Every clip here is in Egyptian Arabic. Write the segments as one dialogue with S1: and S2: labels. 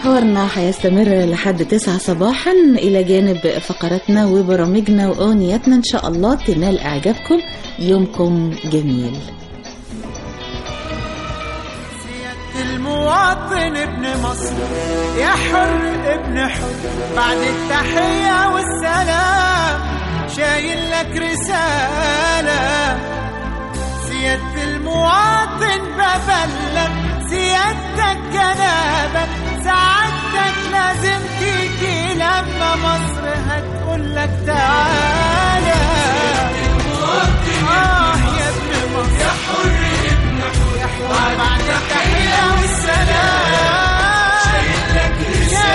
S1: حوارنا هيستمر لحد تسعة صباحا إلى جانب فقراتنا وبرامجنا وأغنياتنا إن شاء الله تنال إعجابكم يومكم جميل
S2: المواطن ابن مصر يا حر ابن حر بعد التحية والسلام شايل لك رسالة سيادة المواطن ببلغ سيادتك جنابك سعادتك لازم تيجي لما مصر هتقول لك تعالى آه يا ابن مصر يا حر ابن حر يا حر بعد التحية والسلام شايل لك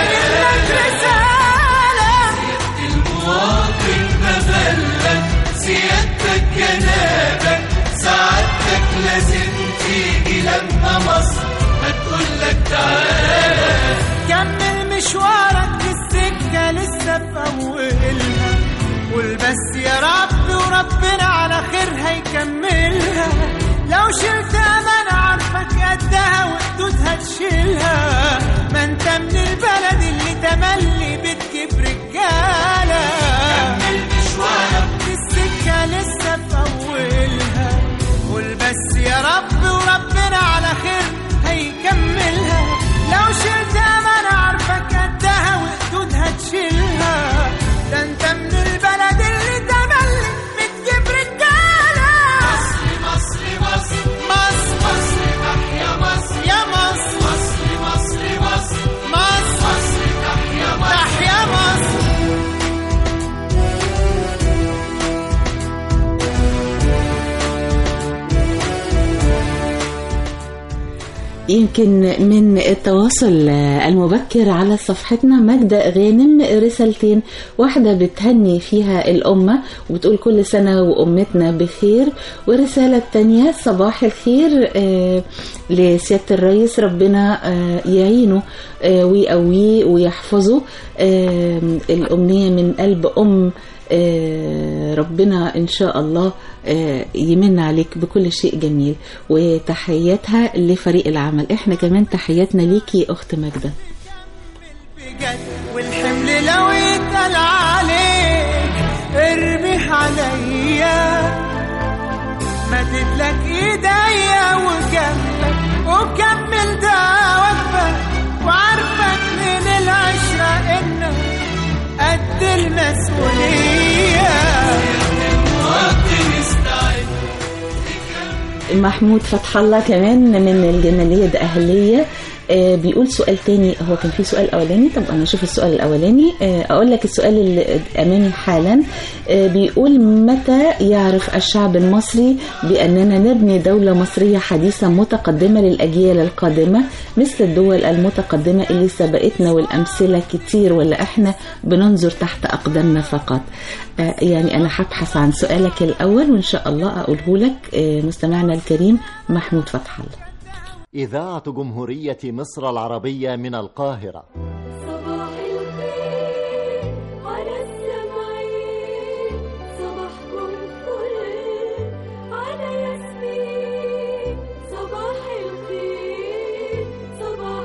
S2: رسالة
S3: المواطن مبلغ سيادتك جنابك سعادتك لازم تيجي لما مصر هتقولك تعالى
S2: كمل مشوارك في السكة لسه في أولها قول بس يا رب وربنا على خير هيكملها لو شلت أمانة عارفك قدها وقدودها تشيلها ما انت من البلد اللي تملي بتجيب رجالة كمل مشوارك في السكة لسه في أولها قول بس يا رب وربنا على خير هيكملها لو شلت أمانة عارفك قدها وقدودها تشيلها ده انت من البلد اللي تملي بتجيب رجالة
S3: مصر مصر
S2: مصر
S3: مصر تحيا مصر
S2: يا مصر
S3: مصر مصر مصر
S2: مصر
S3: مصر تحيا مصر
S2: تحيا مصر
S1: يمكن من التواصل المبكر على صفحتنا ماجدة غانم رسالتين واحدة بتهني فيها الأمة وبتقول كل سنة وأمتنا بخير والرسالة التانية صباح الخير آه، لسيادة الرئيس ربنا آه، يعينه آه، ويقويه ويحفظه آه، الأمنية من قلب أم آه، ربنا إن شاء الله آه، يمن عليك بكل شيء جميل وتحياتها لفريق العمل احنا كمان تحياتنا ليكي أخت ماجدة
S2: بجد والحمل لو يتقل عليك ارميه عليا مدد لك ايديا وجنبك وكمل دعوتك وعارفك من العشرة انك قد المسؤولية
S3: مواطن استعد
S1: محمود فتح الله كمان من الجمالية ده أهلية آه، بيقول سؤال تاني هو كان في سؤال أولاني طب أنا أشوف السؤال الأولاني آه، أقول لك السؤال اللي أمامي حالا آه، بيقول متى يعرف الشعب المصري بأننا نبني دولة مصرية حديثة متقدمة للأجيال القادمة مثل الدول المتقدمة اللي سبقتنا والأمثلة كتير ولا إحنا بننظر تحت أقدامنا فقط آه، يعني أنا هبحث عن سؤالك الأول وإن شاء الله أقوله لك آه، مستمعنا الكريم محمود فتح الله
S4: إذاعة جمهورية مصر العربية من القاهرة
S5: صباح الخير على السمعين صباحكم فل على ياسمين صباح الخير صباح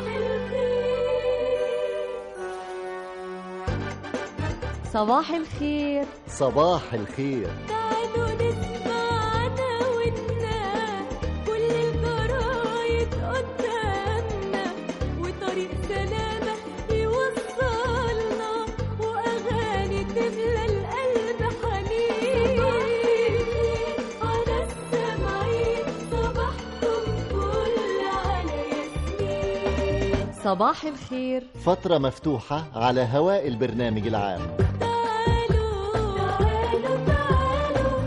S5: الخير
S6: صباح الخير
S4: صباح الخير
S5: تعالوا نسمعنا ونا كل الجرايد قدامنا وطريق سلامة يوصلنا وأغاني تملى القلب حنين على السمعين صباحكم فل على ياسمين
S6: صباح الخير
S4: فترة مفتوحة على هواء البرنامج العام
S5: تعالوا تعالوا تعالوا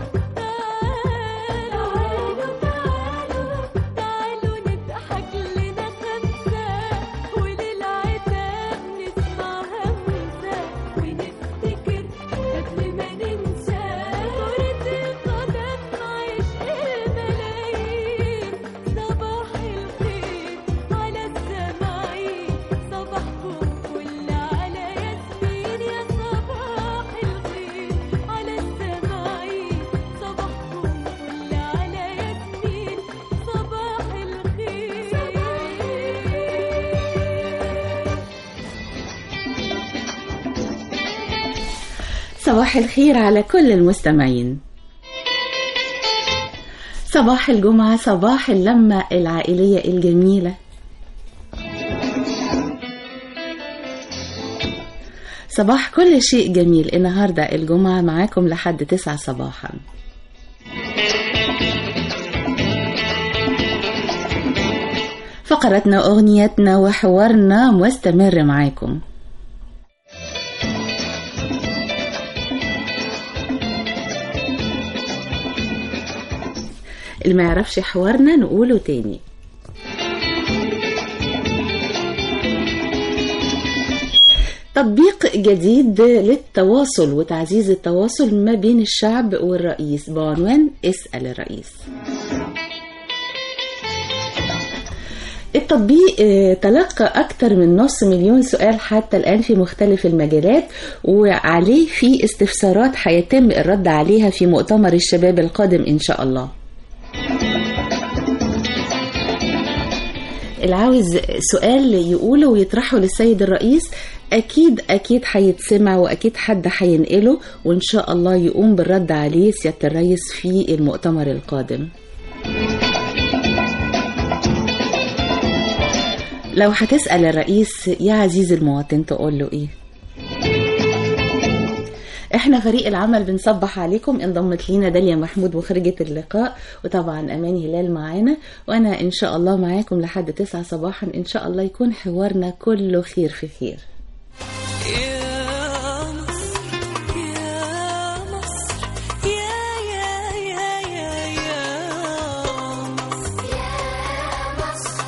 S5: تعالوا تعالوا تعالوا نضحك لنا خمسة وللعتاب نسمع همسة ونفتكر قبل ما ننسى كرة القدم عشق الملايين صباح الخير على السماعين صباحكم كل على ياسمين يا صباح
S1: صباح الخير على كل المستمعين صباح الجمعة صباح اللمة العائلية الجميلة صباح كل شيء جميل النهاردة الجمعة معاكم لحد تسعة صباحا فقرتنا أغنيتنا وحوارنا مستمر معاكم اللي ما يعرفش حوارنا نقوله تاني تطبيق جديد للتواصل وتعزيز التواصل ما بين الشعب والرئيس بعنوان اسأل الرئيس التطبيق آه، تلقى أكثر من نص مليون سؤال حتى الآن في مختلف المجالات وعليه في استفسارات هيتم الرد عليها في مؤتمر الشباب القادم إن شاء الله العاوز سؤال يقوله ويطرحه للسيد الرئيس أكيد أكيد هيتسمع وأكيد حد هينقله وإن شاء الله يقوم بالرد عليه سيادة الرئيس في المؤتمر القادم لو هتسأل الرئيس يا عزيزي المواطن تقول له إيه احنا فريق العمل بنصبح عليكم انضمت لينا داليا محمود مخرجة اللقاء وطبعا اماني هلال معانا وانا ان شاء الله معاكم لحد تسعة صباحا ان شاء الله يكون حوارنا كله خير في خير
S5: يا مصر يا مصر يا يا يا يا يا مصر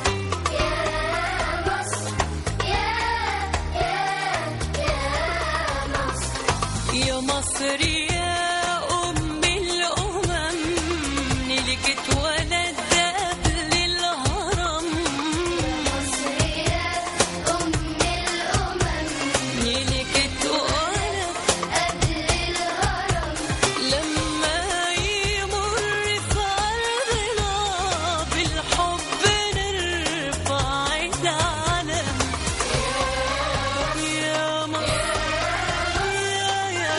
S5: يا مصر يا أم الأمم نلقت ولد قبل الهرم نلقت ولد لما يمر في أرضنا بالحب نرفع العلم يا مصر يا يا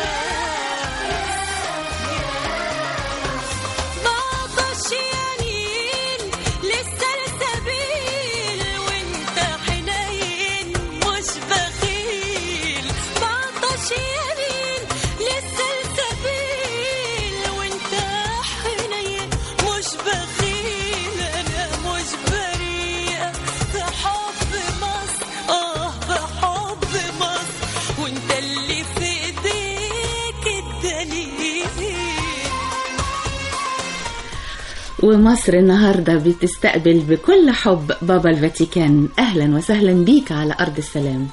S5: بعطش يمين لسه السبيل وانت حنين مش بخيل بعطش يمين لسه السبيل وانت حنين مش بخيل انا مش بريئة في حب مصر اه بحب مصر وانت اللي في ايديك الدليل
S1: ومصر النهاردة بتستقبل بكل حب بابا الفاتيكان أهلا وسهلا بيك على أرض السلام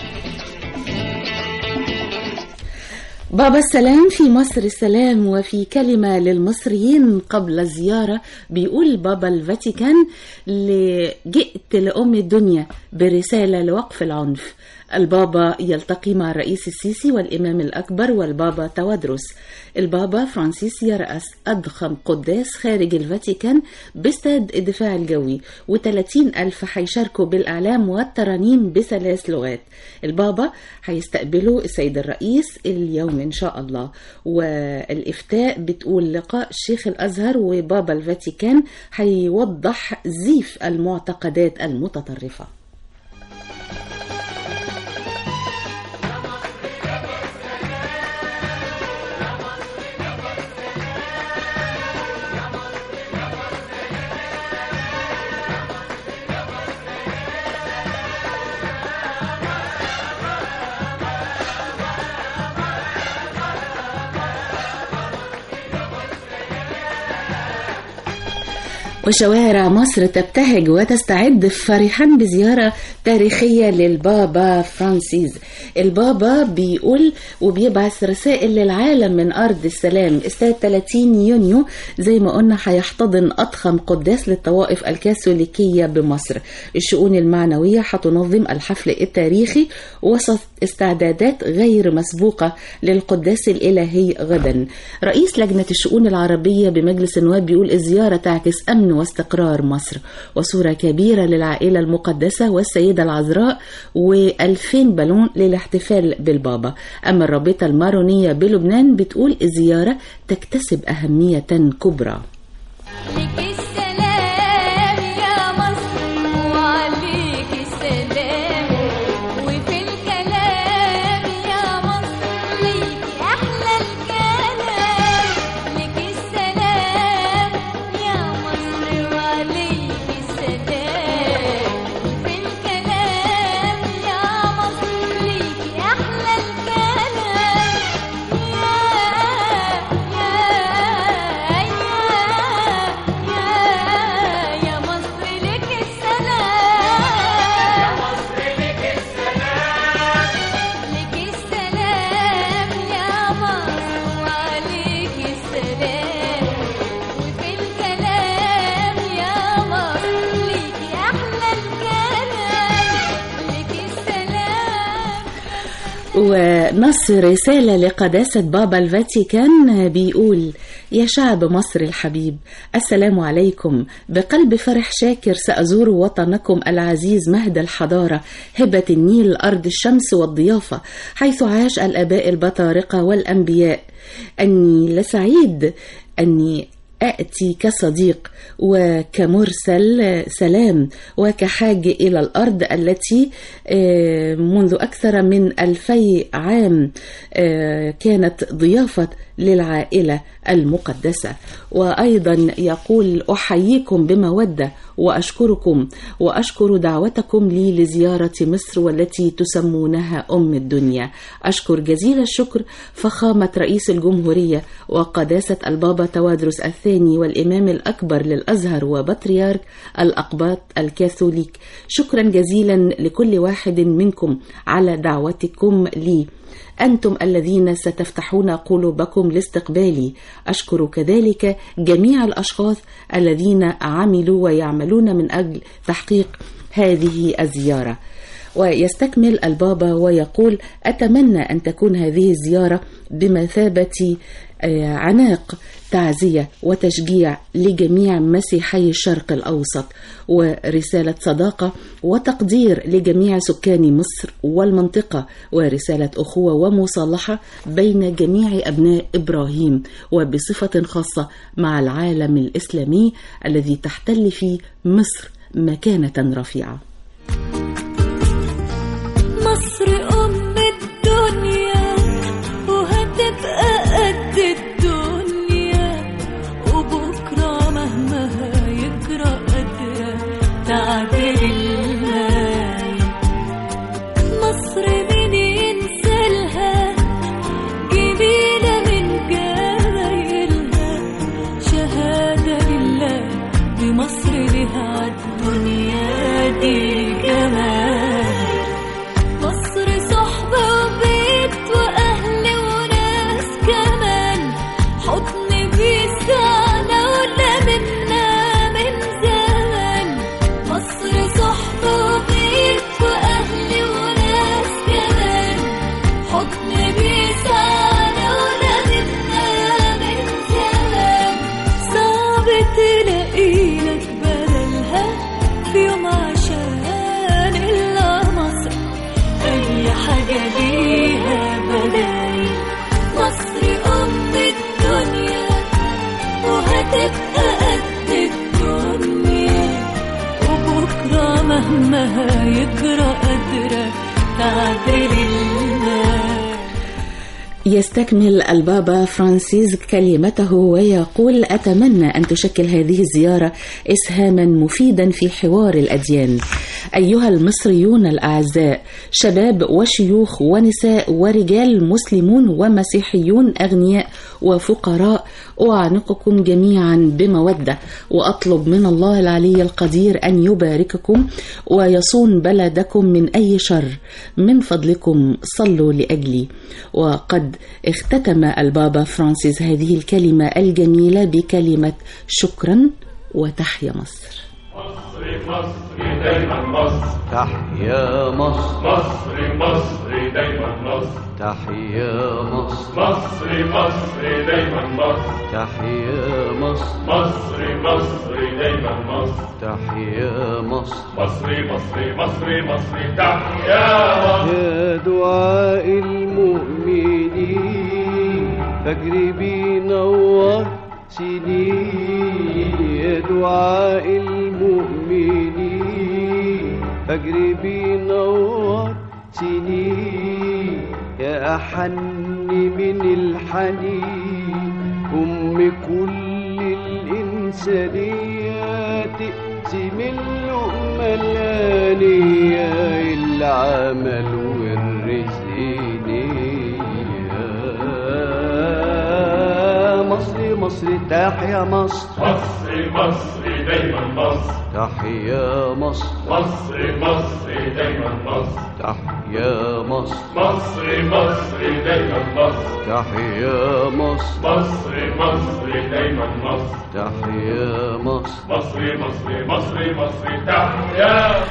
S1: بابا السلام في مصر السلام وفي كلمة للمصريين قبل الزيارة بيقول بابا الفاتيكان ل- جئت لأم الدنيا برسالة لوقف العنف البابا يلتقي مع الرئيس السيسي والإمام الأكبر والبابا توادرس البابا فرانسيس يرأس أضخم قداس خارج الفاتيكان باستاد الدفاع الجوي و30 ألف هيشاركوا بالإعلام والترانيم بثلاث لغات البابا هيستقبلوا السيد الرئيس اليوم إن شاء الله والإفتاء بتقول لقاء الشيخ الأزهر وبابا الفاتيكان هيوضح زيف المعتقدات المتطرفة وشوارع مصر تبتهج وتستعد فرحا بزيارة تاريخية للبابا فرانسيس البابا بيقول وبيبعث رسائل للعالم من أرض السلام استاد 30 يونيو زي ما قلنا هيحتضن أضخم قداس للطوائف الكاثوليكية بمصر الشؤون المعنوية هتنظم الحفل التاريخي وسط استعدادات غير مسبوقة للقداس الإلهي غدا رئيس لجنة الشؤون العربية بمجلس النواب بيقول الزيارة تعكس أمن واستقرار مصر وصورة كبيرة للعائلة المقدسة والسيدة العذراء و2000 بالون للاحتفال بالبابا أما الرابطة المارونية بلبنان بتقول الزيارة تكتسب أهمية كبرى
S5: لك السلام يا مصر وعليك السلام وفي الكلام يا مصر ليك أحلى الكلام لك السلام يا مصر وعليك السلام وفي الكلام يا مصر ليك أحلى الكلام يا يا يا مصر لك السلام لك السلام يا مصر وعليك السلام وفي الكلام يا مصر ليك أحلى الكلام لك السلام
S1: ونص رسالة لقداسة بابا الفاتيكان بيقول يا شعب مصر الحبيب السلام عليكم بقلب فرح شاكر سأزور وطنكم العزيز مهد الحضارة هبة النيل أرض الشمس والضيافة حيث عاش الآباء البطارقة والأنبياء أني لسعيد أني أأتي كصديق وكمرسل سلام وكحاج إلى الأرض التي آه، منذ أكثر من ألفي عام آه، كانت ضيافة للعائلة المقدسة وأيضا يقول أحييكم بمودة وأشكركم وأشكر دعوتكم لي لزيارة مصر والتي تسمونها أم الدنيا أشكر جزيل الشكر فخامة رئيس الجمهورية وقداسة البابا توادرس الثاني والإمام الأكبر للأزهر وبطريرك الأقباط الكاثوليك شكرا جزيلا لكل واحد منكم على دعوتكم لي أنتم الذين ستفتحون قلوبكم لاستقبالي أشكر كذلك جميع الأشخاص الذين عملوا ويعملون من أجل تحقيق هذه الزيارة ويستكمل البابا ويقول أتمنى أن تكون هذه الزيارة بمثابة آه، عناق تعزية وتشجيع لجميع مسيحي الشرق الأوسط ورسالة صداقة وتقدير لجميع سكان مصر والمنطقة ورسالة أخوة ومصالحة بين جميع أبناء إبراهيم وبصفة خاصة مع العالم الإسلامي الذي تحتل فيه مصر مكانة رفيعة
S5: مصر أم الدنيا وهتبقى قد الدنيا وبكرة مهما هيجرى قادرة تعدل الماي مصر مين ينسلها جميلة من جمايلها شهادة لله بمصر لها عالدنيا دي جمال مصر صحبة وبيت وأهل وناس كمان حضن بيسعنا ولا منا من زمان مصر صحبة وبيت وأهل وناس كمان حضن بيسعنا ولا منا من زمان صعب تلاقي لك بدلها في يوم عشان إلا مصر أي حاجة ليها بدايل مصر أم الدنيا وهتبقى قد الدنيا وبكرة مهما هيجرى قادرة تعدل المال
S1: يستكمل البابا فرانسيس كلمته ويقول أتمنى أن تشكل هذه الزيارة إسهاما مفيدا في حوار الأديان أيها المصريون الأعزاء شباب وشيوخ ونساء ورجال مسلمون ومسيحيون أغنياء وفقراء أعانقكم جميعا بمودة وأطلب من الله العلي القدير أن يبارككم ويصون بلدكم من أي شر من فضلكم صلوا لأجلي وقد اختتم البابا فرانسيس هذه الكلمة الجميلة بكلمة شكرا وتحيا مصر
S7: مصر مصر دايما مصر
S8: تحيا مصر
S7: مصر مصر دايما مصر
S8: تحيا مصر
S7: مصر مصر دايما مصر
S8: تحيا مصر
S7: مصر مصر دايما مصر
S8: تحيا مصر
S7: مصر مصر مصر مصر تحيا مصر
S8: يا دعاء المؤمنين فجر بينور سنين يا دعاء المؤمنين فجر بينور سنين يا أحن من الحنين أم كل الإنسانية تقسم اللقمة الآنية العمل والرزق نية مصر مصر تحيا مصر
S7: مصر مصر دايما مصر
S8: تحيا مصر
S7: مصر مصر دايما مصر
S8: تحيا مصر
S7: مصر مصر دايما مصر
S8: تحيا مصر
S7: مصر مصر دايما مصر
S8: تحيا مصر
S7: مصر مصر مصر مصر تحيا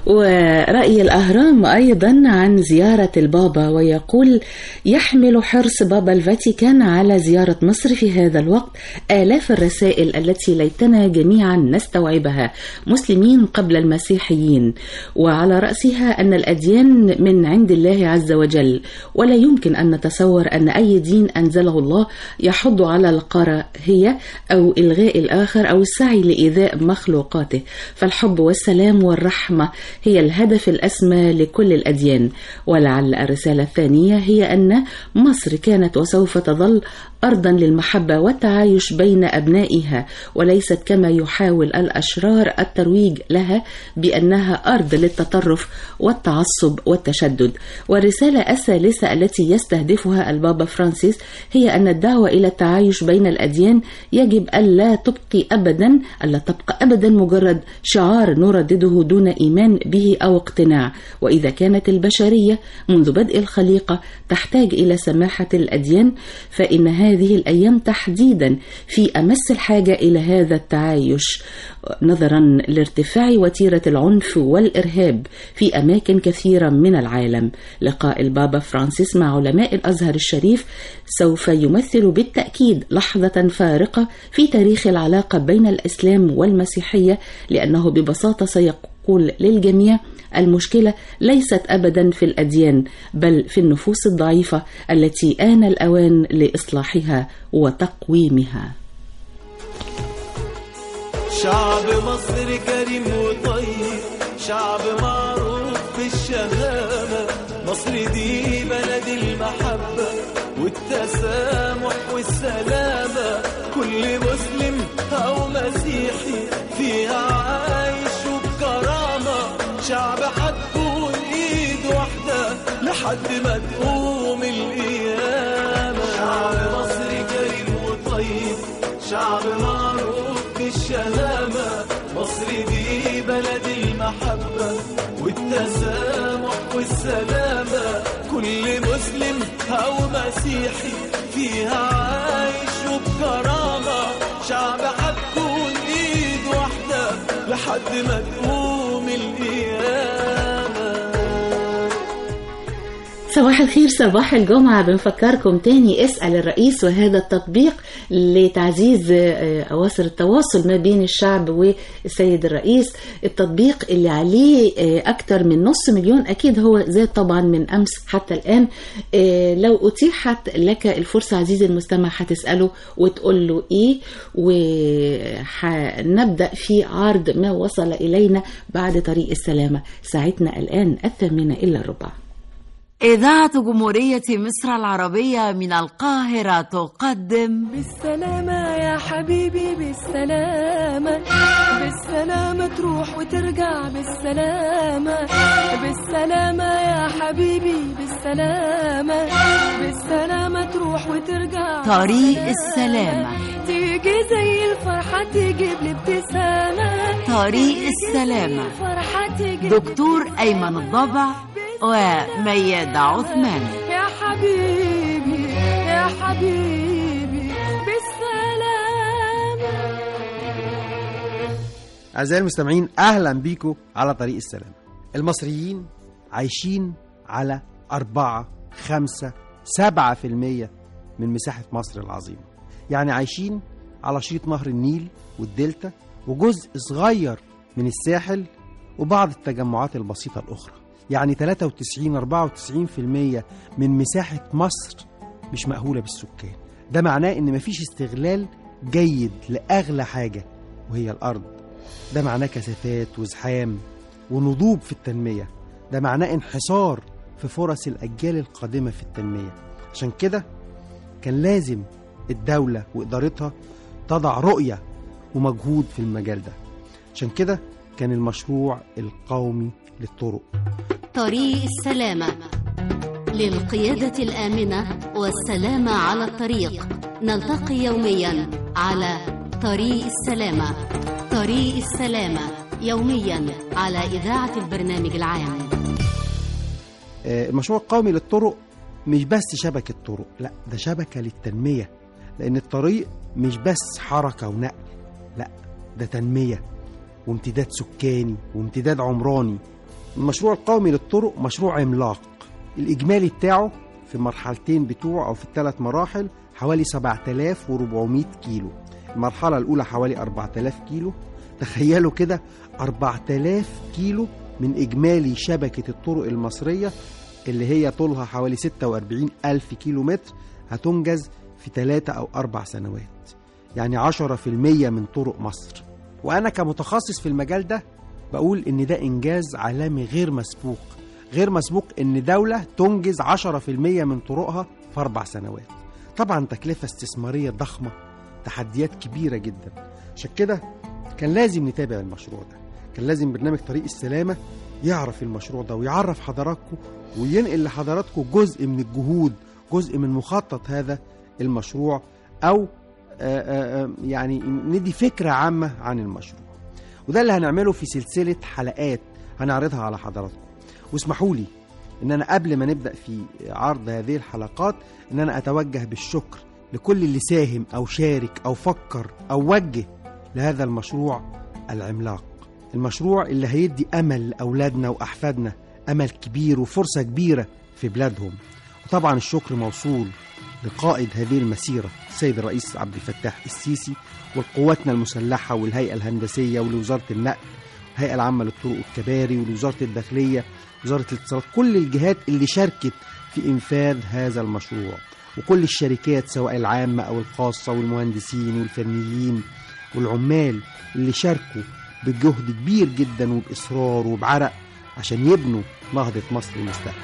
S1: ورأي الأهرام أيضا عن زيارة البابا ويقول يحمل حرص بابا الفاتيكان على زيارة مصر في هذا الوقت آلاف الرسائل التي ليتنا جميعا نستوعبها مسلمين قبل المسيحيين وعلى رأسها أن الأديان من عند الله عز وجل ولا يمكن أن نتصور أن أي دين أنزله الله يحض على الكراهية أو إلغاء الآخر أو السعي لإيذاء مخلوقاته فالحب والسلام والرحمة هي الهدف الأسمى لكل الأديان ولعل الرسالة الثانية هي أن مصر كانت وسوف تظل أرضا للمحبة والتعايش بين أبنائها وليست كما يحاول الأشرار الترويج لها بأنها أرض للتطرف والتعصب والتشدد والرسالة الثالثة التي يستهدفها البابا فرانسيس هي أن الدعوة إلى التعايش بين الأديان يجب ألا تبقي أبدا ألا تبقى أبدا مجرد شعار نردده دون إيمان به أو اقتناع وإذا كانت البشرية منذ بدء الخليقة تحتاج إلى سماحة الأديان فإن هذه الأيام تحديدا في أمس الحاجة إلى هذا التعايش نظرا لارتفاع وتيرة العنف والإرهاب في أماكن كثيرة من العالم لقاء البابا فرانسيس مع علماء الأزهر الشريف سوف يمثل بالتأكيد لحظة فارقة في تاريخ العلاقة بين الإسلام والمسيحية لأنه ببساطة سيقول للجميع المشكلة ليست أبدا في الأديان بل في النفوس الضعيفة التي آن الأوان لإصلاحها وتقويمها
S2: شعب مصر كريم وطيب شعب معروف بالشهامة مصر دي بلد المحبة والتسامح والسلامة كل مسلم أو مسيحي فيها عايش وبكرامة شعب هتكون إيد واحدة لحد ما تقوم القيامة شعب مصر كريم وطيب شعب معروف بالشهامة مصر دي بلد المحبة والتسامح والسلامة كل مسلم أو مسيحي فيها عايش وبكرامة شعب هتكون إيد واحدة لحد ما تقوم القيامة
S1: صباح الخير صباح الجمعة بنفكركم تاني اسأل الرئيس وهذا التطبيق لتعزيز آه، أواصر التواصل ما بين الشعب والسيد الرئيس التطبيق اللي عليه آه، أكتر من نص مليون أكيد هو زاد طبعا من أمس حتى الآن آه، لو أتيحت لك الفرصة عزيزي المستمع هتسأله وتقول له إيه وهنبدأ في عرض ما وصل إلينا بعد طريق السلامة ساعتنا الآن الثامنة إلا الربع
S9: إذاعة جمهورية مصر العربية من القاهرة تقدم
S5: بالسلامة يا حبيبي بالسلامة بالسلامة تروح وترجع بالسلامة بالسلامة يا حبيبي بالسلامة بالسلامة تروح وترجع
S9: طريق السلامة
S5: تيجي زي الفرحة تجيب لي ابتسامة
S9: طريق السلامة
S5: فرحة تجيب
S9: دكتور أيمن الضبع وميادة عثمان
S5: يا حبيبي يا حبيبي بالسلامة
S10: أعزائي المستمعين أهلا بيكم على طريق السلام المصريين عايشين على أربعة خمسة 7% من مساحة مصر العظيمة يعني عايشين على شريط نهر النيل والدلتا وجزء صغير من الساحل وبعض التجمعات البسيطة الأخرى يعني 93 94% من مساحة مصر مش مأهولة بالسكان ده معناه إن مفيش استغلال جيد لأغلى حاجة وهي الأرض ده معناه كثافات وزحام ونضوب في التنمية ده معناه انحصار في فرص الأجيال القادمة في التنمية عشان كده كان لازم الدولة وإدارتها تضع رؤية ومجهود في المجال ده عشان كده كان المشروع القومي للطرق
S11: طريق السلامة للقيادة الآمنة والسلامة على الطريق نلتقي يوميا على طريق السلامة طريق السلامة يوميا على إذاعة البرنامج العام
S10: آه، المشروع القومي للطرق مش بس شبكة طرق لا ده شبكة للتنمية لأن الطريق مش بس حركة ونقل لا ده تنمية وامتداد سكاني وامتداد عمراني المشروع القومي للطرق مشروع عملاق الإجمالي بتاعه في المرحلتين بتوعه أو في الثلاث مراحل حوالي 7400 كيلو المرحلة الأولى حوالي 4000 كيلو تخيلوا كده 4000 كيلو من إجمالي شبكة الطرق المصرية اللي هي طولها حوالي 46 ألف كيلو متر هتنجز في 3 أو 4 سنوات يعني 10% من طرق مصر وأنا كمتخصص في المجال ده بقول إن ده إنجاز عالمي غير مسبوق غير مسبوق إن دولة تنجز 10% من طرقها في أربع سنوات طبعا تكلفة استثمارية ضخمة تحديات كبيرة جدا عشان كده كان لازم نتابع المشروع ده كان لازم برنامج طريق السلامة يعرف المشروع ده ويعرف حضراتكم وينقل لحضراتكم جزء من الجهود جزء من مخطط هذا المشروع أو آآ آآ يعني ندي فكرة عامة عن المشروع وده اللي هنعمله في سلسلة حلقات هنعرضها على حضراتكم واسمحوا لي ان انا قبل ما نبدا في عرض هذه الحلقات ان انا اتوجه بالشكر لكل اللي ساهم او شارك او فكر او وجه لهذا المشروع العملاق المشروع اللي هيدي امل لاولادنا واحفادنا امل كبير وفرصه كبيره في بلادهم وطبعا الشكر موصول لقائد هذه المسيره السيد الرئيس عبد الفتاح السيسي وقواتنا المسلحه والهيئه الهندسيه ولوزاره النقل الهيئه العامه للطرق والكباري ولوزاره الداخليه وزاره الاتصالات كل الجهات اللي شاركت في انفاذ هذا المشروع وكل الشركات سواء العامه او الخاصه والمهندسين والفنيين والعمال اللي شاركوا بجهد كبير جدا وباصرار وبعرق عشان يبنوا نهضه مصر المستقبل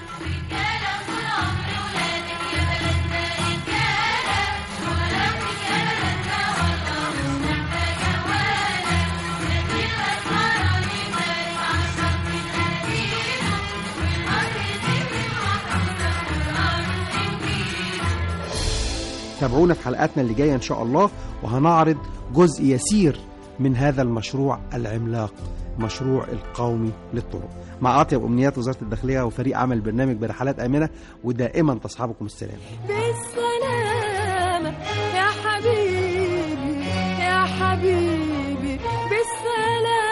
S10: تابعونا في حلقاتنا اللي جايه ان شاء الله وهنعرض جزء يسير من هذا المشروع العملاق مشروع القومي للطرق مع اطيب امنيات وزاره الداخليه وفريق عمل البرنامج برحلات امنه ودائما تصحبكم السلام
S5: بالسلامة يا حبيبي يا حبيبي بالسلامة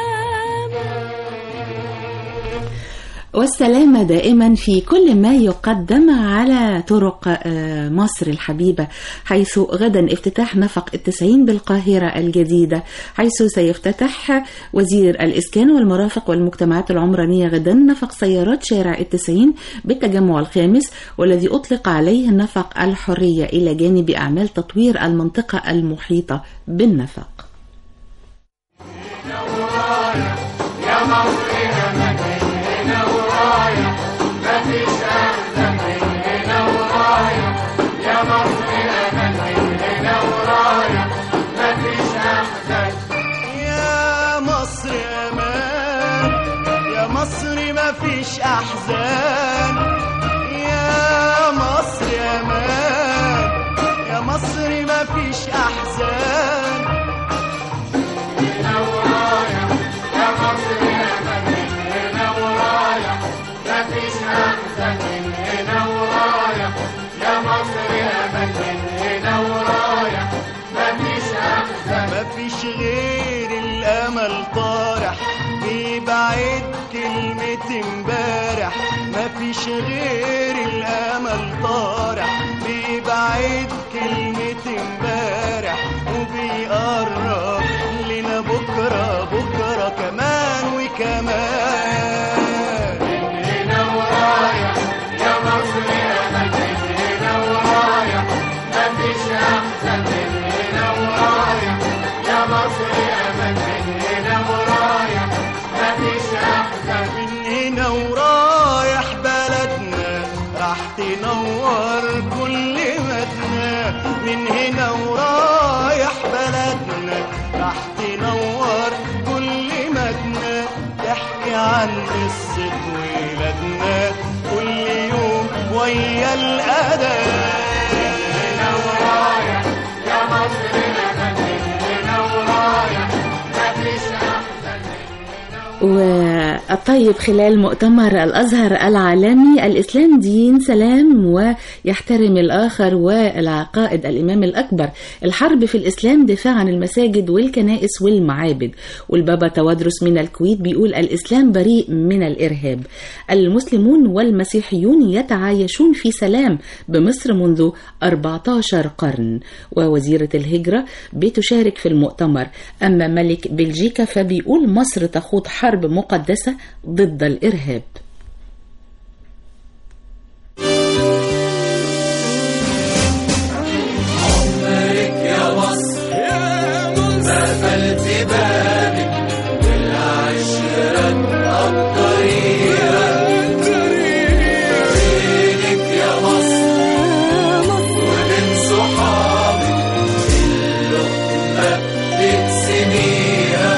S1: والسلامة دائما في كل ما يقدم على طرق آه، مصر الحبيبة حيث غدا افتتاح نفق التسعين بالقاهرة الجديدة حيث سيفتتح وزير الإسكان والمرافق والمجتمعات العمرانية غدا نفق سيارات شارع التسعين بالتجمع الخامس والذي أطلق عليه نفق الحرية إلى جانب أعمال تطوير المنطقة المحيطة بالنفق
S3: يا مصر أمل هنا ورايا مفيش أحسن من هنا ورايا يا مصر أمل هنا ورايا مفيش أحسن
S2: يا مصر امان يا مصر ما فيش احزان يا مصر امان يا مصر ما فيش احزان
S3: هنا ورايا يا مصر أمل هنا ورايا مفيش أحسن من هنا ورايا يا مصر أمل هنا ورايا مفيش أحسن
S2: ما فيش غير الامل طارح بيبعد كلمة امبارح ما فيش غير الامل طارح بيعيد كلمة امبارح وبيقرب لنا بكرة بكرة كمان وكمان
S3: من هنا ورايح يا مصر يا مجد من هنا ورايح مفيش أحسن من هنا ورايح يا مصر يا مجد من هنا ورايح مفيش أحسن
S2: من هنا ورايح بلدنا راح تنور كل مدنا من هنا ورايح بلدنا راح تنور كل مدنا تحكي عن قصة ولادنا كل يوم ويا الأذان
S3: هنا ورايح يا مصر يا مجد من هنا ورايح مفيش أحسن
S1: والطيب خلال مؤتمر الأزهر العالمي الإسلام دين سلام ويحترم الآخر والعقائد الإمام الأكبر الحرب في الإسلام دفاع عن المساجد والكنائس والمعابد والبابا توادرس من الكويت بيقول الإسلام بريء من الإرهاب المسلمون والمسيحيون يتعايشون في سلام بمصر منذ 14 قرن ووزيرة الهجرة بتشارك في المؤتمر أما ملك بلجيكا فبيقول مصر تخوض حرب مقدسة ضد الإرهاب
S3: عمرك يا مصر قفلت بابك والعشرة الطريقة بينك يا مصر وبين صحابك اللقمة بتسميها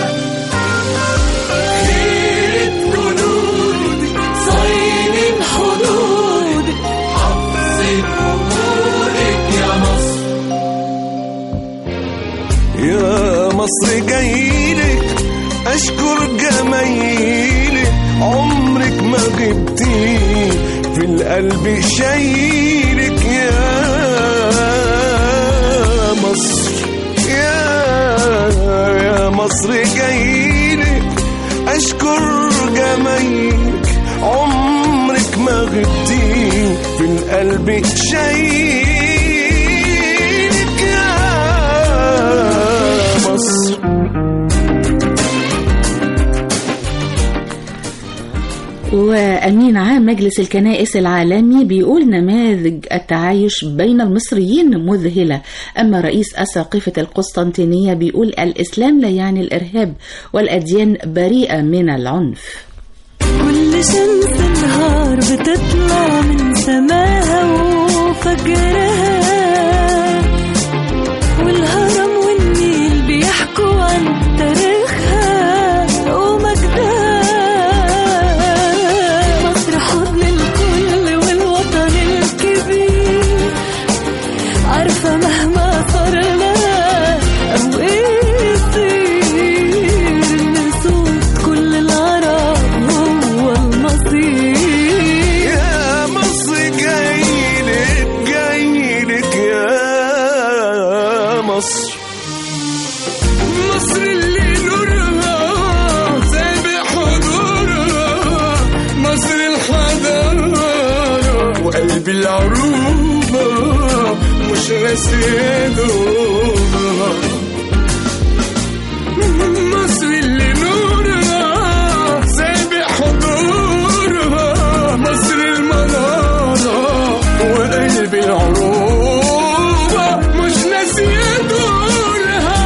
S3: خيرة جنودك صايمين حدودك حافظين أمورك يا مصر
S2: يا مصر جايلك اشكر جمايلك عمرك ما غبتي في القلب شايلك يا مصر يا يا مصر جايلك اشكر جمايلك عمرك ما غبتي في القلب شايلك يا مصر
S1: وأمين عام مجلس الكنائس العالمي بيقول نماذج التعايش بين المصريين مذهلة أما رئيس أساقفة القسطنطينية بيقول الإسلام لا يعني الإرهاب والأديان بريئة من العنف
S5: كل شمس نهار بتطلع من سماها وفجرها والهرم والنيل بيحكوا عن تاريخها ومجدها مصر حضن الكل والوطن الكبير عارفة مهما صار لها أو إيه يصير إن صوت كل العرب هو المصير
S2: يا مصر جايلك جايلك يا مصر مصر اللي نورها سابق حضورها مصر الحضارة وقلب العروبة مش ناسي دورها مصر اللي نورها سابق حضورها مصر المنارة وقلب العروبة مش ناسية دورها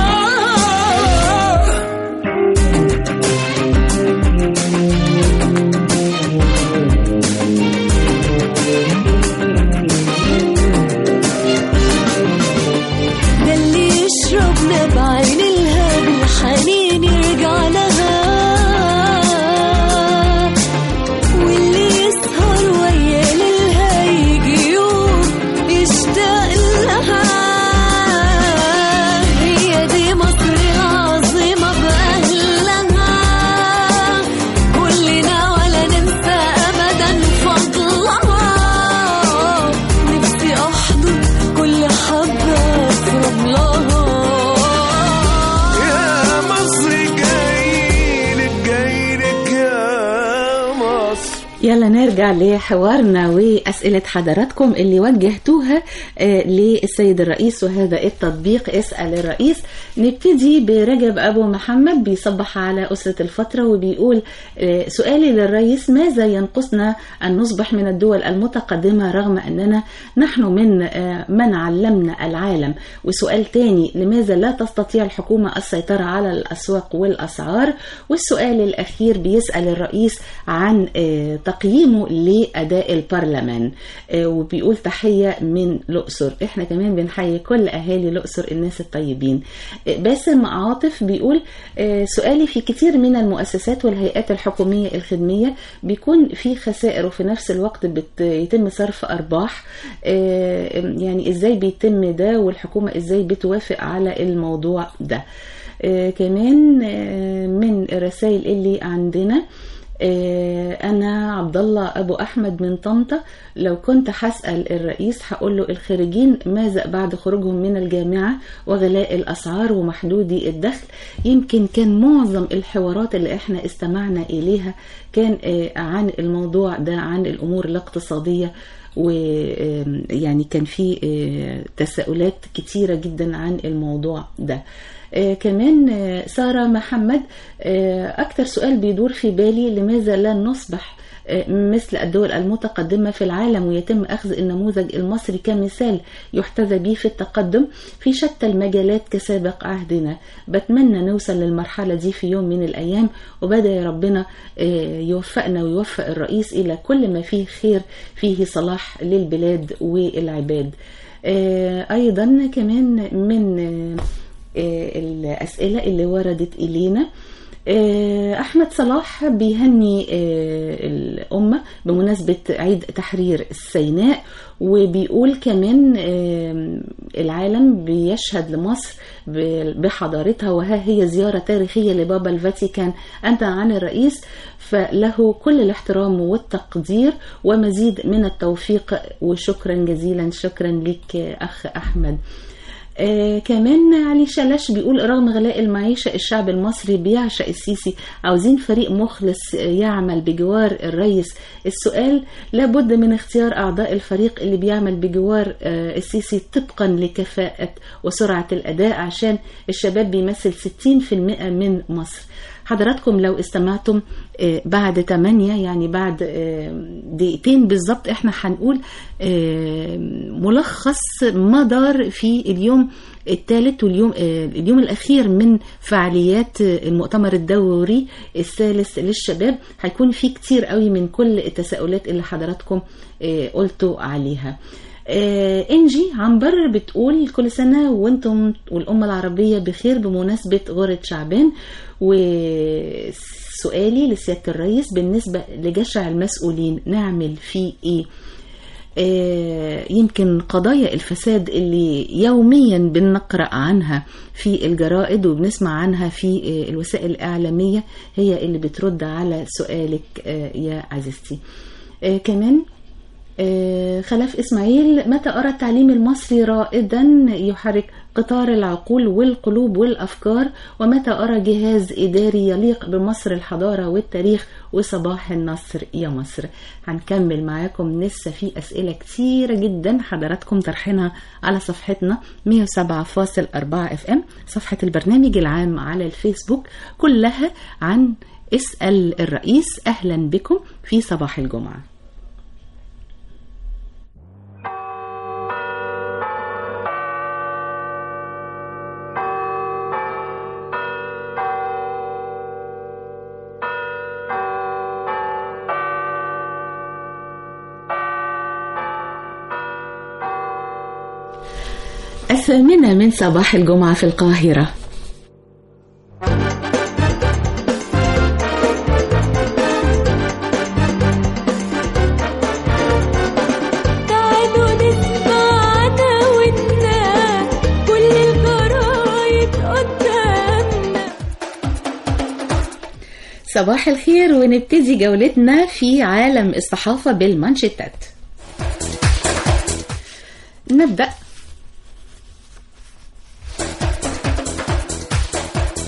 S5: ده اللي يشرب نبع عين الهاب الحنين يرجع
S1: ونرجع لحوارنا وأسئلة حضراتكم اللي وجهتوها آه، للسيد الرئيس وهذا التطبيق اسأل الرئيس نبتدي برجب أبو محمد بيصبح على أسرة الفترة وبيقول آه، سؤالي للرئيس ماذا ينقصنا أن نصبح من الدول المتقدمة رغم أننا نحن من آه، من علمنا العالم وسؤال تاني لماذا لا تستطيع الحكومة السيطرة على الأسواق والأسعار والسؤال الأخير بيسأل الرئيس عن آه، تقييمه لأداء البرلمان آه، وبيقول تحية من الأقصر احنا كمان بنحيي كل أهالي الأقصر الناس الطيبين آه، باسم عاطف بيقول آه، سؤالي في كتير من المؤسسات والهيئات الحكومية الخدمية بيكون في خسائر وفي نفس الوقت بيتم صرف أرباح آه، يعني إزاي بيتم ده والحكومة إزاي بتوافق على الموضوع ده آه، كمان آه، من الرسائل اللي عندنا آه، انا عبد الله ابو احمد من طنطا لو كنت هسال الرئيس هقول له الخريجين ماذا بعد خروجهم من الجامعه وغلاء الاسعار ومحدودي الدخل يمكن كان معظم الحوارات اللي احنا استمعنا اليها كان آه، عن الموضوع ده عن الامور الاقتصاديه ويعني كان في آه، تساؤلات كتيرة جدا عن الموضوع ده آه، كمان آه، سارة محمد آه، أكتر سؤال بيدور في بالي لماذا لا نصبح آه، مثل الدول المتقدمة في العالم ويتم أخذ النموذج المصري كمثال يحتذى به في التقدم في شتى المجالات كسابق عهدنا بتمنى نوصل للمرحلة دي في يوم من الأيام وبدأ يا ربنا آه، يوفقنا ويوفق الرئيس إلى كل ما فيه خير فيه صلاح للبلاد والعباد آه، أيضا كمان من آه، آه، الأسئلة اللي وردت إلينا آه، أحمد صلاح بيهني آه، الأمة بمناسبة عيد تحرير سيناء وبيقول كمان آه، العالم بيشهد لمصر ب- بحضارتها وها هي زيارة تاريخية لبابا الفاتيكان أنت عن الرئيس فله كل الاحترام والتقدير ومزيد من التوفيق وشكرا جزيلا شكرا لك أخ أحمد آه كمان علي شلش بيقول رغم غلاء المعيشة الشعب المصري بيعشق السيسي عاوزين فريق مخلص آه، يعمل بجوار الرئيس السؤال لابد من اختيار أعضاء الفريق اللي بيعمل بجوار آه السيسي طبقا لكفاءة وسرعة الأداء عشان الشباب بيمثل 60% من مصر حضراتكم لو استمعتم آه، بعد 8 يعني بعد آه، دقيقتين بالظبط احنا هنقول آه، ملخص ما دار في اليوم الثالث واليوم آه، اليوم الاخير من فعاليات آه، المؤتمر الدوري الثالث للشباب هيكون في كتير قوي من كل التساؤلات اللي حضراتكم آه، قلتوا عليها آه، انجي عنبر بتقول كل سنة وانتم والأمة العربية بخير بمناسبة غورة شعبان وسؤالي لسيادة الرئيس بالنسبة لجشع المسؤولين نعمل فيه ايه آه، يمكن قضايا الفساد اللي يوميا بنقرأ عنها في الجرائد وبنسمع عنها في آه، الوسائل الإعلامية هي اللي بترد على سؤالك آه، يا عزيزتي آه، كمان آه، خلف إسماعيل متى أرى التعليم المصري رائدا يحرك قطار العقول والقلوب والأفكار ومتى أرى جهاز إداري يليق بمصر الحضارة والتاريخ وصباح النصر يا مصر هنكمل معاكم لسه في أسئلة كتيرة جدا حضراتكم طرحينها على صفحتنا 107.4 اف ام صفحة البرنامج العام على الفيسبوك كلها عن اسأل الرئيس أهلا بكم في صباح الجمعة الثامنة من صباح الجمعة في القاهرة
S5: تعالوا نسمع عناويننا كل الجرايد قدامنا
S1: صباح الخير ونبتدي جولتنا في عالم الصحافة بالمانشيتات نبدأ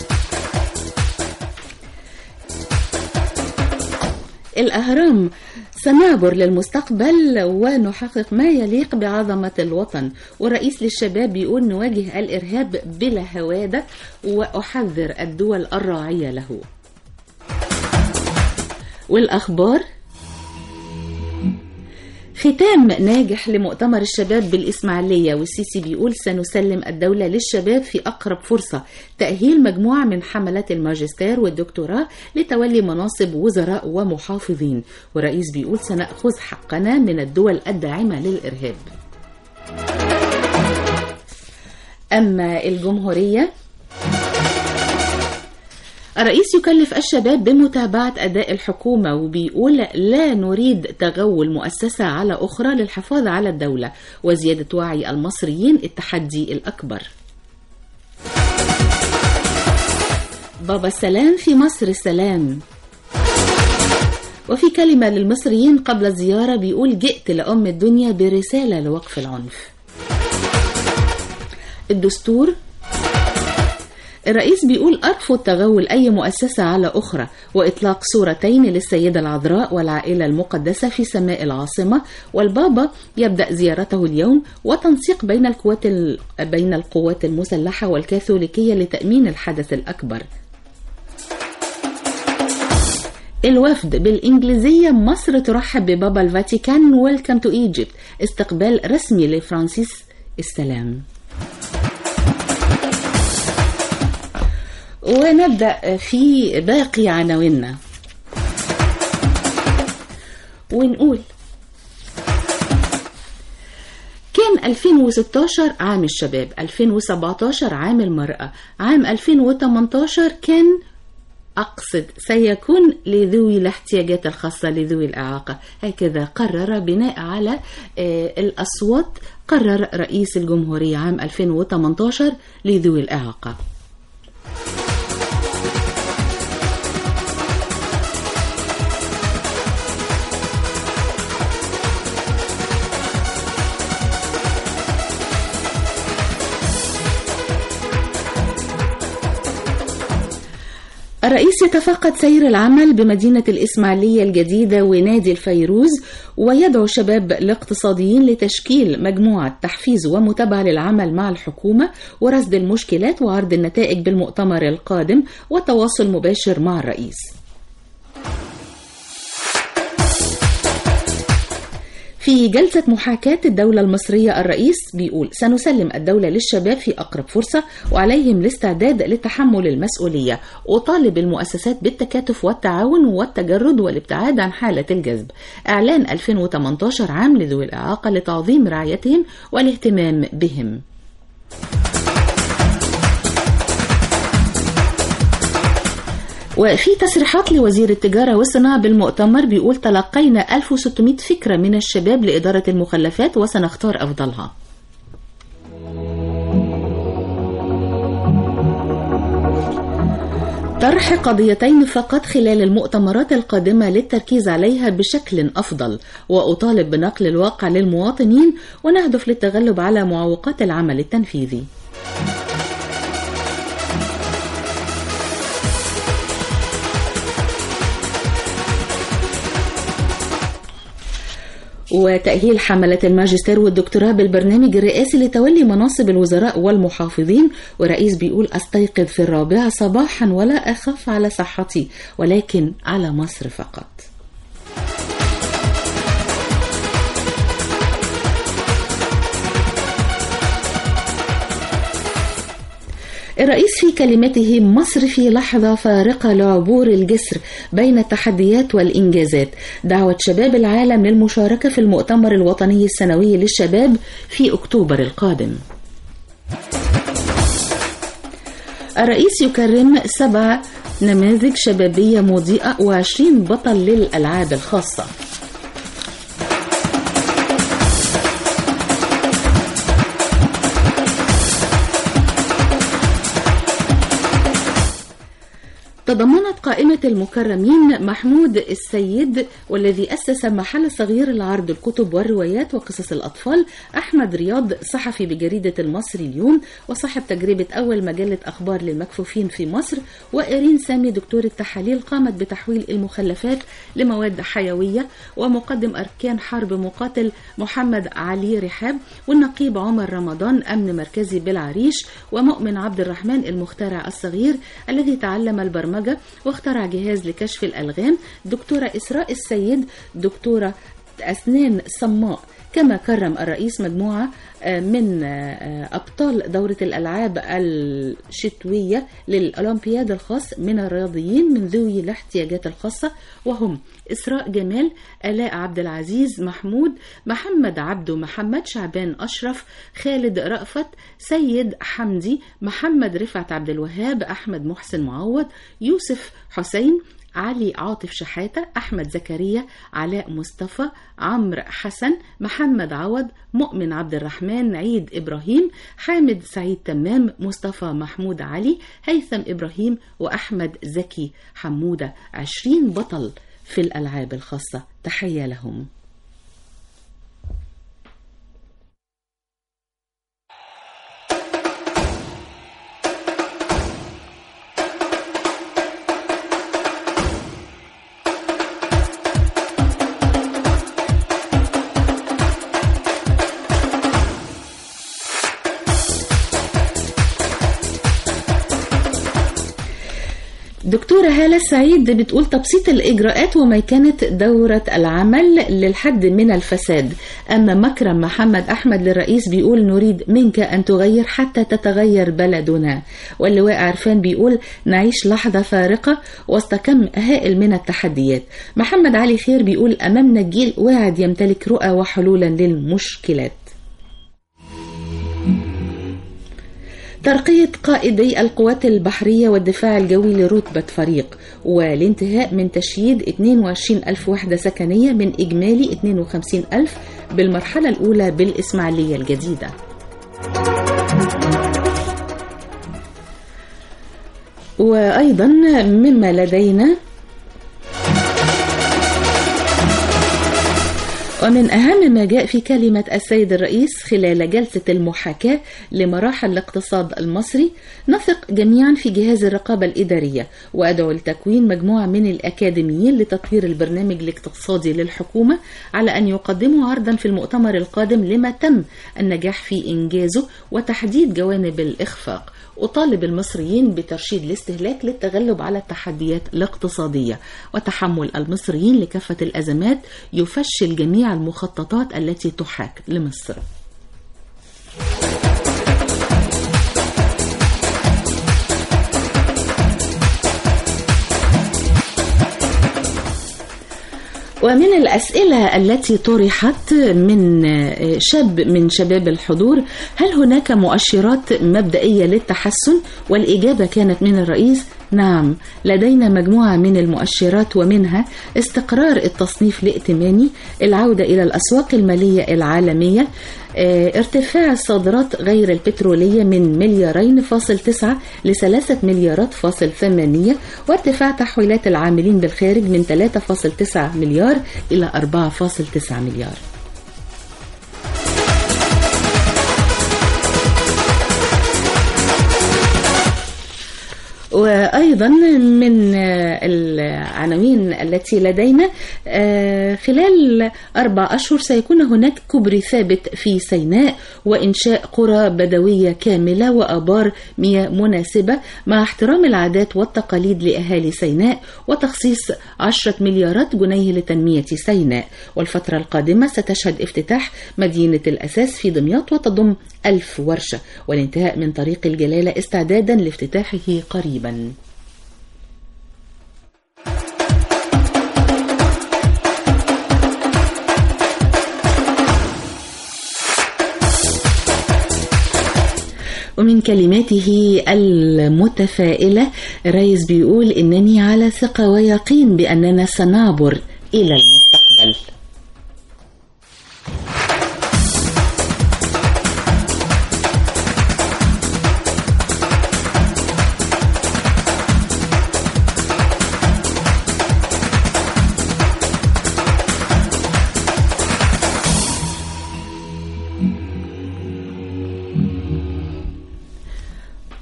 S1: الأهرام سنعبر للمستقبل ونحقق ما يليق بعظمة الوطن والرئيس للشباب بيقول نواجه الإرهاب بلا هوادة وأحذر الدول الراعية له والأخبار ختام ناجح لمؤتمر الشباب بالإسماعيلية والسيسي بيقول سنسلم الدولة للشباب في أقرب فرصة تأهيل مجموعة من حملات الماجستير والدكتوراه لتولي مناصب وزراء ومحافظين والرئيس بيقول سنأخذ حقنا من الدول الداعمة للإرهاب أما الجمهورية الرئيس يكلف الشباب بمتابعة أداء الحكومة وبيقول لا نريد تغول مؤسسة على أخرى للحفاظ على الدولة وزيادة وعي المصريين التحدي الأكبر بابا السلام في مصر السلام وفي كلمة للمصريين قبل الزيارة بيقول جئت لأم الدنيا برسالة لوقف العنف الدستور الرئيس بيقول أرفض تغول أي مؤسسة على أخرى وإطلاق صورتين للسيدة العذراء والعائلة المقدسة في سماء العاصمة والبابا يبدأ زيارته اليوم وتنسيق بين القوات ال... بين القوات المسلحة والكاثوليكية لتأمين الحدث الأكبر. الوفد بالإنجليزية مصر ترحب ببابا الفاتيكان ويلكم تو ايجيبت استقبال رسمي لفرانسيس السلام. ونبدأ في باقي عناويننا ونقول كان 2016 عام الشباب 2017 عام المرأة عام 2018 كان أقصد سيكون لذوي الاحتياجات الخاصة لذوي الإعاقة هكذا قرر بناء على الأصوات قرر رئيس الجمهورية عام 2018 لذوي الإعاقة الرئيس يتفقد سير العمل بمدينة الإسماعيلية الجديدة ونادي الفيروز ويدعو شباب الاقتصاديين لتشكيل مجموعة تحفيز ومتابعة للعمل مع الحكومة ورصد المشكلات وعرض النتائج بالمؤتمر القادم وتواصل مباشر مع الرئيس في جلسة محاكاة الدولة المصرية الرئيس بيقول سنسلم الدولة للشباب في أقرب فرصة وعليهم الاستعداد لتحمل المسؤولية وطالب المؤسسات بالتكاتف والتعاون والتجرد والابتعاد عن حالة الجذب إعلان 2018 عام لذوي الإعاقة لتعظيم رعايتهم والاهتمام بهم وفي تصريحات لوزير التجارة والصناعة بالمؤتمر بيقول تلقينا 1600 فكرة من الشباب لإدارة المخلفات وسنختار أفضلها طرح قضيتين فقط خلال المؤتمرات القادمة للتركيز عليها بشكل أفضل وأطالب بنقل الواقع للمواطنين ونهدف للتغلب على معوقات العمل التنفيذي وتأهيل حملة الماجستير والدكتوراه بالبرنامج الرئاسي لتولي مناصب الوزراء والمحافظين ورئيس بيقول أستيقظ في الرابعة صباحا ولا أخاف على صحتي ولكن على مصر فقط الرئيس في كلمته مصر في لحظة فارقة لعبور الجسر بين التحديات والإنجازات دعوة شباب العالم للمشاركة في المؤتمر الوطني السنوي للشباب في أكتوبر القادم الرئيس يكرم سبع نماذج شبابية مضيئة وعشرين بطل للألعاب الخاصة تضمنت قائمة المكرمين محمود السيد والذي أسس محل صغير لعرض الكتب والروايات وقصص الأطفال أحمد رياض صحفي بجريدة المصري اليوم وصاحب تجربة أول مجلة أخبار للمكفوفين في مصر وإيرين سامي دكتورة تحاليل قامت بتحويل المخلفات لمواد حيوية ومقدم أركان حرب مقاتل محمد علي رحاب والنقيب عمر رمضان أمن مركزي بالعريش ومؤمن عبد الرحمن المخترع الصغير الذي تعلم البرمجة واخترع جهاز لكشف الألغام دكتورة إسراء السيد دكتورة أسنان صماء كما كرم الرئيس مجموعة آه، من آه، أبطال دورة الألعاب الشتوية للأولمبياد الخاص من الرياضيين من ذوي الاحتياجات الخاصة وهم إسراء جمال آلاء عبد العزيز محمود محمد عبده محمد شعبان أشرف خالد رأفت سيد حمدي محمد رفعت عبد الوهاب أحمد محسن معوض يوسف حسين علي عاطف شحاتة أحمد زكريا علاء مصطفى عمرو حسن محمد عوض مؤمن عبد الرحمن عيد إبراهيم حامد سعيد تمام مصطفى محمود علي هيثم إبراهيم وأحمد زكي حمودة عشرين بطل في الألعاب الخاصة تحية لهم دكتورة هالة السعيد بتقول تبسيط الإجراءات وميكنة دورة العمل للحد من الفساد أما مكرم محمد أحمد للرئيس بيقول نريد منك أن تغير حتى تتغير بلدنا واللواء عرفان بيقول نعيش لحظة فارقة وسط كم هائل من التحديات محمد علي خير بيقول أمامنا جيل واعد يمتلك رؤى وحلولا للمشكلات ترقية قائدي القوات البحرية والدفاع الجوي لرتبة فريق والانتهاء من تشييد 22 ألف وحدة سكنية من إجمالي 52 ألف بالمرحلة الأولى بالإسماعيلية الجديدة وأيضا مما لدينا ومن أهم ما جاء في كلمة السيد الرئيس خلال جلسة المحاكاة لمراحل الاقتصاد المصري نثق جميعا في جهاز الرقابة الإدارية وأدعو لتكوين مجموعة من الأكاديميين لتطوير البرنامج الاقتصادي للحكومة على أن يقدموا عرضا في المؤتمر القادم لما تم النجاح في إنجازه وتحديد جوانب الإخفاق أطالب المصريين بترشيد الاستهلاك للتغلب على التحديات الاقتصادية وتحمل المصريين لكافة الأزمات يفشل جميع المخططات التي تحاك لمصر ومن الأسئلة التي طرحت من شاب من شباب الحضور هل هناك مؤشرات مبدئية للتحسن والإجابة كانت من الرئيس نعم لدينا مجموعة من المؤشرات ومنها استقرار التصنيف الائتماني العودة إلى الأسواق المالية العالمية اه ارتفاع الصادرات غير البترولية من مليارين فاصل تسعة لثلاثة مليارات فاصل ثمانية وارتفاع تحويلات العاملين بالخارج من 3.9 مليار إلى 4.9 مليار وأيضا من العناوين التي لدينا خلال أربع أشهر سيكون هناك كبري ثابت في سيناء وإنشاء قرى بدوية كاملة وآبار مياه مناسبة مع احترام العادات والتقاليد لأهالي سيناء وتخصيص عشرة مليارات جنيه لتنمية سيناء والفترة القادمة ستشهد افتتاح مدينة الأساس في دمياط وتضم ألف ورشة والانتهاء من طريق الجلالة استعدادا لافتتاحه قريبا ومن كلماته المتفائلة ريس بيقول إنني على ثقة ويقين بأننا سنعبر إلى المستقبل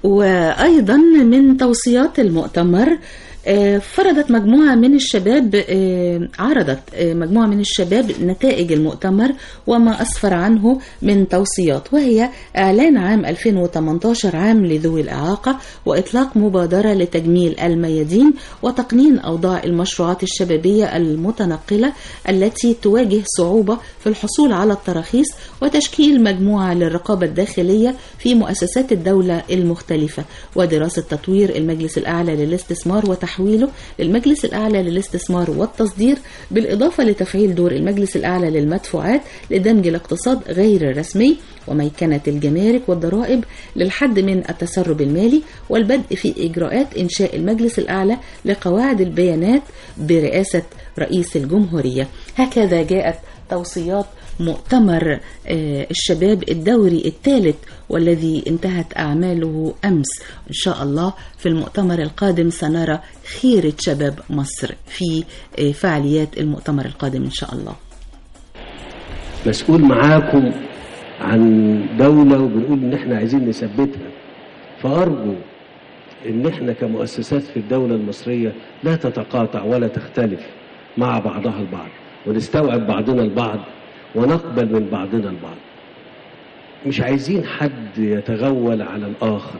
S1: وأيضا من توصيات المؤتمر آه، فرضت مجموعة من الشباب آه، عرضت آه، مجموعة من الشباب نتائج المؤتمر وما أسفر عنه من توصيات وهي إعلان عام 2018 عام لذوي الإعاقة وإطلاق مبادرة لتجميل الميادين وتقنين أوضاع المشروعات الشبابية المتنقلة التي تواجه صعوبة في الحصول على التراخيص وتشكيل مجموعة للرقابة الداخلية في مؤسسات الدولة المختلفة ودراسة تطوير المجلس الأعلى للاستثمار وتحويله للمجلس الأعلى للاستثمار والتصدير بالإضافة لتفعيل دور المجلس الأعلى للمدفوعات لدمج الاقتصاد غير الرسمي وميكنة الجمارك والضرائب للحد من التسرب المالي والبدء في إجراءات إنشاء المجلس الأعلى لقواعد البيانات برئاسة رئيس الجمهورية هكذا جاءت توصيات مؤتمر آه، الشباب الدوري الثالث والذي انتهت أعماله أمس إن شاء الله في المؤتمر القادم سنرى خيرة شباب مصر في آه، فعاليات المؤتمر القادم إن شاء الله
S12: مسؤول معاكم عن دولة وبنقول إن إحنا عايزين نثبتها فأرجو إن إحنا كمؤسسات في الدولة المصرية لا تتقاطع ولا تختلف مع بعضها البعض ونستوعب بعضنا البعض ونقبل من بعضنا البعض مش عايزين حد يتغول على الآخر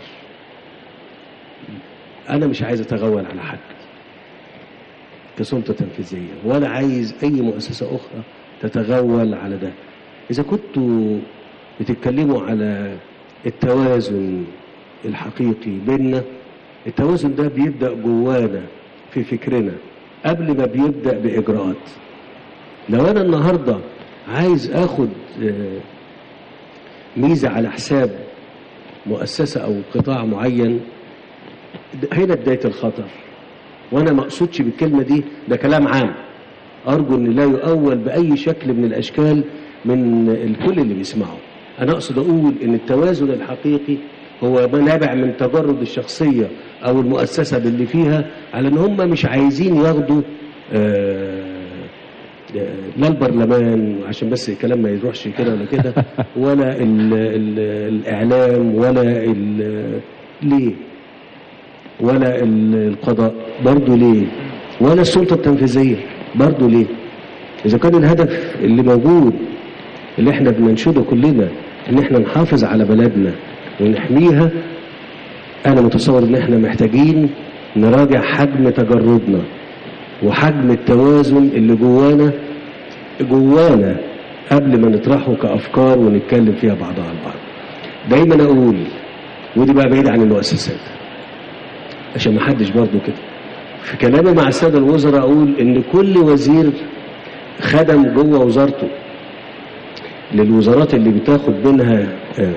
S12: أنا مش عايز أتغول على حد كسلطة تنفيذية ولا عايز أي مؤسسة أخرى تتغول على ده إذا كنتوا بتتكلموا على التوازن الحقيقي بيننا التوازن ده بيبدأ جوانا في فكرنا قبل ما بيبدأ بإجراءات لو أنا النهاردة عايز أخد آه، ميزة على حساب مؤسسة أو قطاع معين هنا بداية الخطر وأنا ما أقصدش بالكلمة دي ده كلام عام أرجو أن لا يؤول بأي شكل من الأشكال من الكل اللي بيسمعه أنا أقصد أقول أن التوازن الحقيقي هو ما نابع من تجرد الشخصية أو المؤسسة باللي فيها على أن هم مش عايزين ياخدوا آه، آه، لا البرلمان عشان بس الكلام ما يروحش كده ولا كده ولا ال ال الإعلام ولا ال- ليه ولا ال- القضاء برضه ليه ولا السلطة التنفيذية برضه ليه إذا كان الهدف اللي موجود اللي احنا بننشده كلنا ان احنا نحافظ على بلدنا ونحميها انا متصور ان احنا محتاجين نراجع حجم تجردنا وحجم التوازن اللي جوانا جوانا قبل ما نطرحه كأفكار ونتكلم فيها بعضها البعض دايما اقول ودي بقى بعيد عن المؤسسات عشان ما حدش برضه كده في كلامي مع الساده الوزراء اقول ان كل وزير خدم جوه وزارته للوزارات اللي بتاخد منها آه،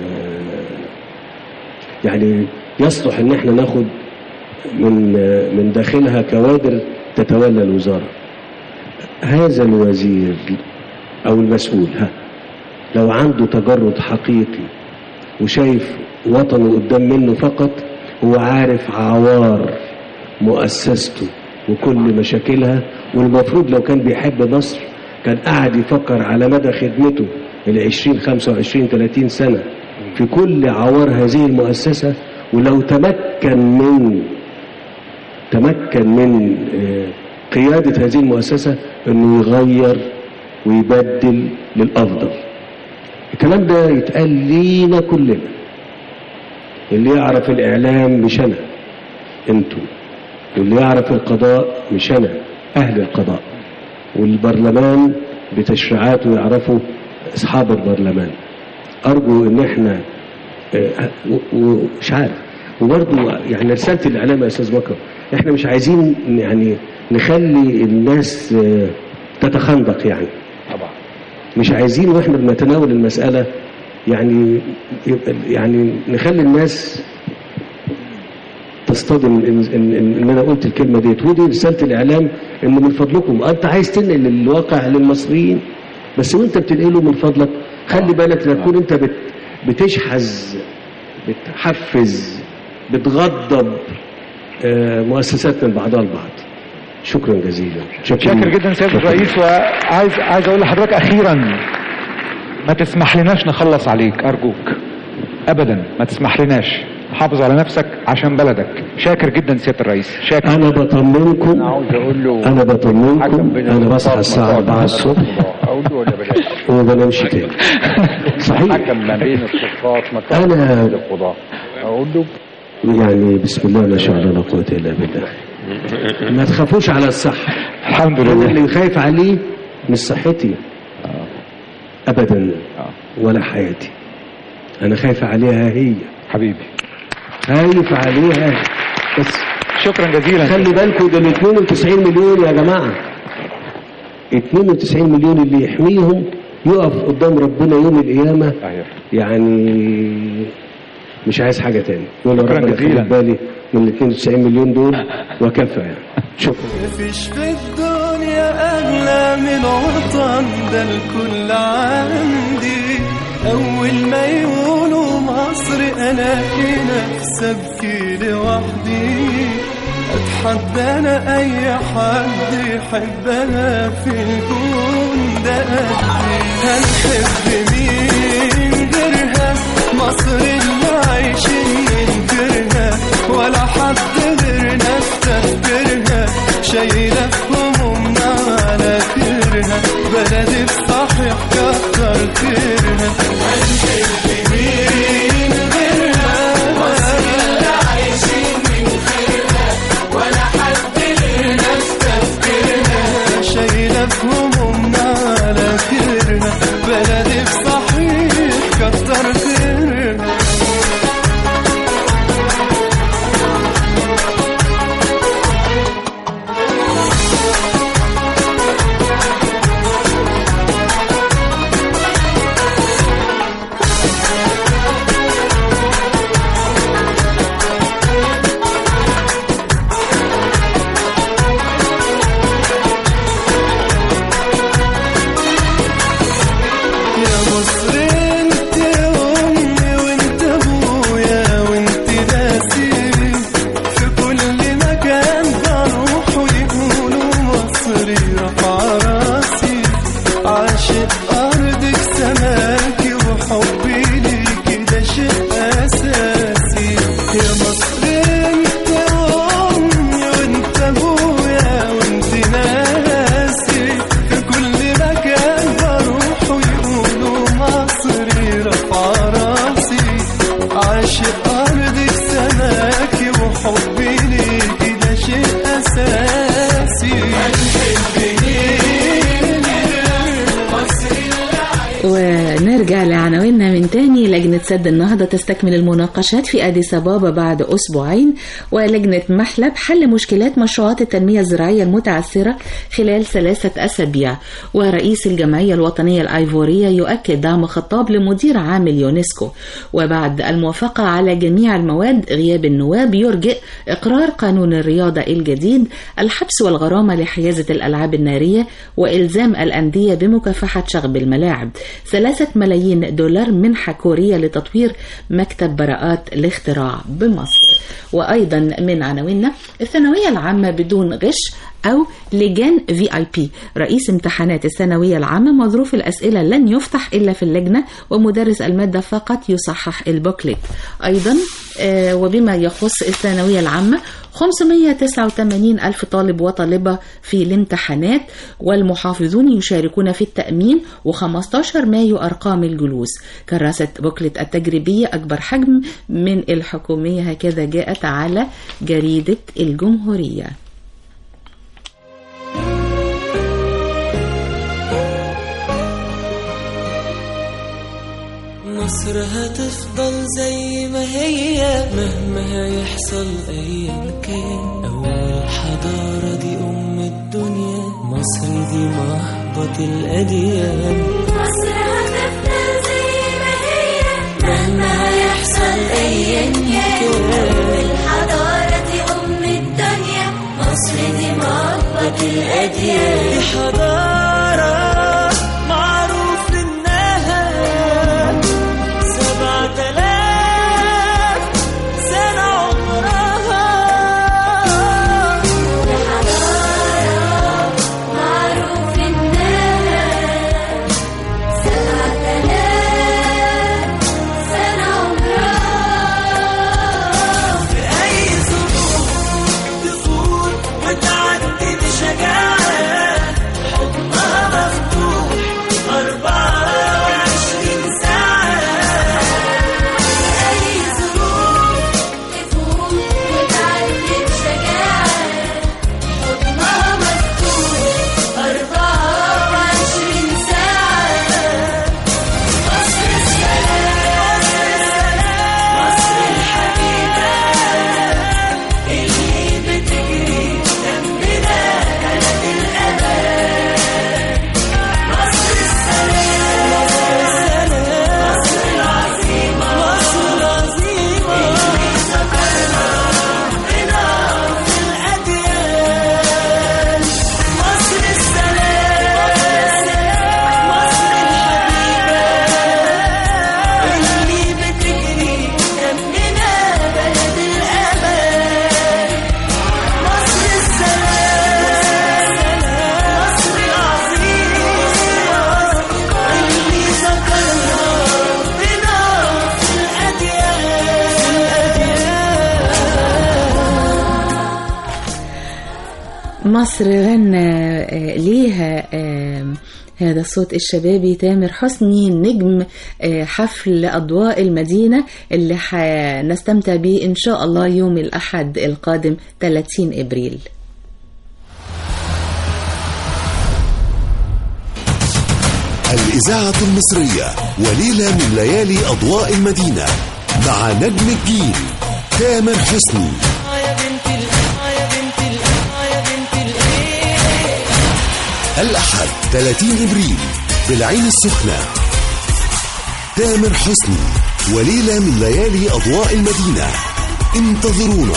S12: يعني يصلح ان احنا ناخد من آه، من داخلها كوادر تتولى الوزاره هذا الوزير او المسؤول ها لو عنده تجرد حقيقي وشايف وطنه قدام منه فقط هو عارف عوار مؤسسته وكل مشاكلها والمفروض لو كان بيحب مصر كان قاعد يفكر على مدى خدمته ال 20 25 30 سنة في كل عوار هذه المؤسسة ولو تمكن من تمكن من آه، قيادة هذه المؤسسة انه يغير ويبدل للأفضل الكلام ده يتقال لينا كلنا اللي يعرف الإعلام مش أنا انتوا واللي يعرف القضاء مش أنا أهل القضاء والبرلمان بتشريعاته يعرفوا أصحاب البرلمان أرجو إن إحنا آه، و- ومش عارف وبرضه يعني رسالة الإعلام يا أستاذ بكر إحنا مش عايزين يعني نخلي الناس آه، تتخندق يعني
S13: طبعا
S12: مش عايزين واحنا بنتناول المسألة يعني يبقى- يعني نخلي الناس تصطدم ان, إن, إن, إن انا قلت الكلمة ديت ودي رسالة الاعلام ان من فضلكم انت عايز تنقل الواقع للمصريين بس وانت بتنقله من فضلك خلي بالك لا تكون انت بت بتشحذ بتحفز بتغضب آه، مؤسسات من بعضها البعض شكرا جزيلا
S13: شاكر جدا سيادة الرئيس وعايز عايز اقول لحضرتك اخيرا ما تسمح لناش نخلص عليك ارجوك ابدا ما تسمح لناش حافظ على نفسك عشان بلدك شاكر جدا سياده الرئيس شاكر
S12: انا بطمنكم
S13: انا عاوز اقول له
S12: انا بطمنكم انا بصحى الساعه 4 الصبح
S13: اقول له ولا بلاش
S12: وما بنامش تاني صحيح
S13: حكم ما بين السلطات ما
S12: أنا-
S13: القضاء اقول له
S12: يعني بسم الله ما شاء الله لا قوه الا بالله ما تخافوش على الصحه
S13: الحمد
S12: انا
S13: لله
S12: اللي خايف عليه مش صحتي ابدا ولا حياتي انا خايف عليها هي
S13: حبيبي
S12: خايف عليها بس
S13: شكرا جزيلا
S12: خلي بالكم ده ال 92 مليون يا جماعه 92 مليون اللي يحميهم يقف قدام ربنا يوم القيامه
S13: أيوة.
S12: يعني مش عايز حاجه تاني يقول يا
S13: شكراً
S12: رب انا
S13: جزيلاً.
S12: خلي بالي من ال 92 مليون دول وكفى يعني شكرا
S2: مفيش في الدنيا أغلى من وطن ده الكل عندي أول ما يقولوا مصر ألاقي نفسي أبكي لوحدي أتحدى أنا أي حد يحبها في الكون ده قدي هنحب مين غيرها مصر اللي عايشين ننكرها ولا حد غيرنا افتكرها شايلة في همومنا على كرها بلدي بصحيح كتر خيرها هنحب مين غيرها مصر اللي عايشين ننكرها ولا حد غيرنا افتكرها شايلة في همومنا على كرها بلدي بصحيح كتر خيرها يا مصر انت امي وانت ابويا وانت ناسي في كل مكان بروح ويقولوا مصري رفع راسي عاشق ارضك سماكي وحبي ليكي ده شيء اساسي يا مصر انت امي وانت ابويا وانت ناسي في كل مكان بروح ويقولوا مصري رفع راسي عاشق أرضك سماكي وحبي ليكي ده شيء أساسي
S1: ونرجع لعناويننا من تاني لجنة سد النهضة تستكمل المناقشات في أديس أبابا بعد أسبوعين ولجنة محلب حل مشكلات مشروعات التنمية الزراعية المتعثرة خلال ثلاثة أسابيع ورئيس الجمعية الوطنية الأيفورية يؤكد دعم خطاب لمدير عام اليونسكو وبعد الموافقة على جميع المواد غياب النواب يرجئ إقرار قانون الرياضة الجديد الحبس والغرامة لحيازة الألعاب النارية وإلزام الأندية بمكافحة شغب الملاعب ثلاثة ملايين دولار منحة كورية لتطوير مكتب براءات الاختراع بمصر وأيضا من عناويننا الثانوية العامة بدون غش أو لجان في اي بي رئيس امتحانات الثانوية العامة مظروف الأسئلة لن يفتح إلا في اللجنة ومدرس المادة فقط يصحح البوكلت أيضا آه، وبما يخص الثانوية العامة 589 ألف طالب وطالبة في الامتحانات والمحافظون يشاركون في التأمين و15 مايو أرقام الجلوس كراسة بوكلت التجريبية أكبر حجم من الحكومية هكذا جاءت على جريدة الجمهورية
S14: مصر هتفضل زي ما هي مهما هيحصل ايا كان اول حضارة دي ام الدنيا مصر دي مهبط الاديان
S3: مصر هتفضل زي ما هي مهما هيحصل ايا كان الحضارة دي ام الدنيا مصر دي مهبط الاديان
S14: دي حضارة معروف انها سبعة آلاف سنة عمرها
S3: معروف انها سبعة آلاف سنة عمرها
S1: مصر غنى آه، ليها آه، هذا الصوت الشبابي تامر حسني نجم آه، حفل أضواء المدينة اللي هنستمتع بيه إن شاء الله يوم الأحد القادم 30 إبريل
S15: الإذاعة المصرية وليلة من ليالي أضواء المدينة مع نجم الجيل تامر حسني الأحد 30 إبريل بالعين السخنة تامر حسني وليلة من ليالي أضواء المدينة انتظرونا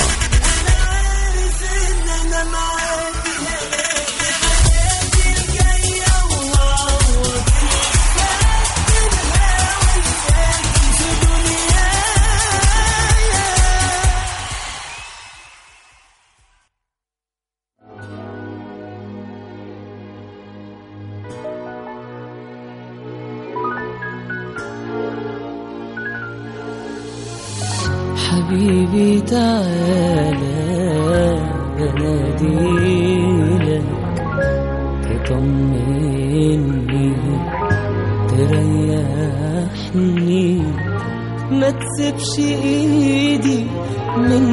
S14: حبيبي تعالى بناديلك تطمني تريحني ما تسيبش ايدي من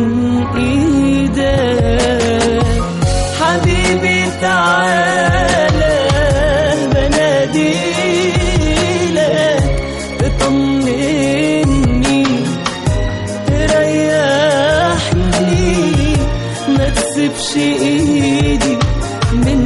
S14: ايدك حبيبي تعالى بناديلك تطمني تريحني ما تسيبش ايدي من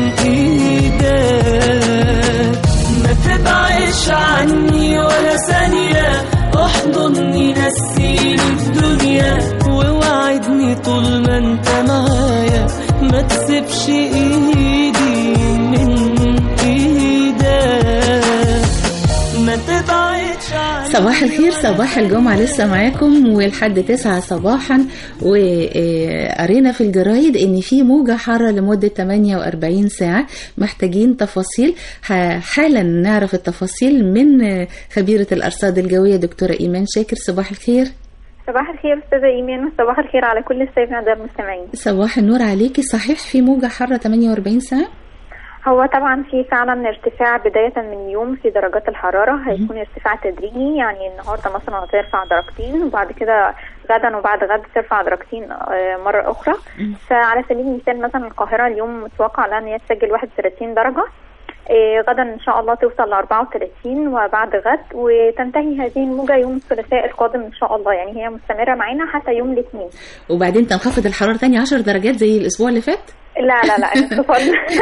S14: ايدك ما تبعدش عني ولا ثانية احضني نسيني الدنيا ووعدني طول ما انت معايا ما تسيبش ايدي من ايدك ما تبعدش عني
S1: صباح الخير صباح الجمعة لسه معاكم ولحد تسعة صباحا وقرينا في الجرايد ان في موجة حارة لمدة 48 ساعة محتاجين تفاصيل ه- حالا نعرف التفاصيل من آه، خبيرة الأرصاد الجوية دكتورة إيمان شاكر صباح الخير
S16: صباح الخير استاذه ايمان وصباح الخير على كل الساده المستمعين
S1: صباح النور عليكي صحيح في موجة حارة 48 ساعة
S16: هو طبعا في فعلا ارتفاع بداية من يوم في درجات الحرارة هيكون ارتفاع تدريجي يعني النهاردة مثلا هترفع درجتين وبعد كده غدا وبعد غد ترفع درجتين آه، مرة أخرى فعلى سبيل المثال مثلا القاهرة اليوم متوقع لها إن هي تسجل 31 درجة آه، غدا ان شاء الله توصل ل 34 وبعد غد وتنتهي هذه الموجه يوم الثلاثاء القادم ان شاء الله يعني هي مستمره معانا حتى يوم الاثنين
S1: وبعدين تنخفض الحرارة تاني 10 درجات زي الأسبوع اللي فات
S16: لا لا لا الانخفاض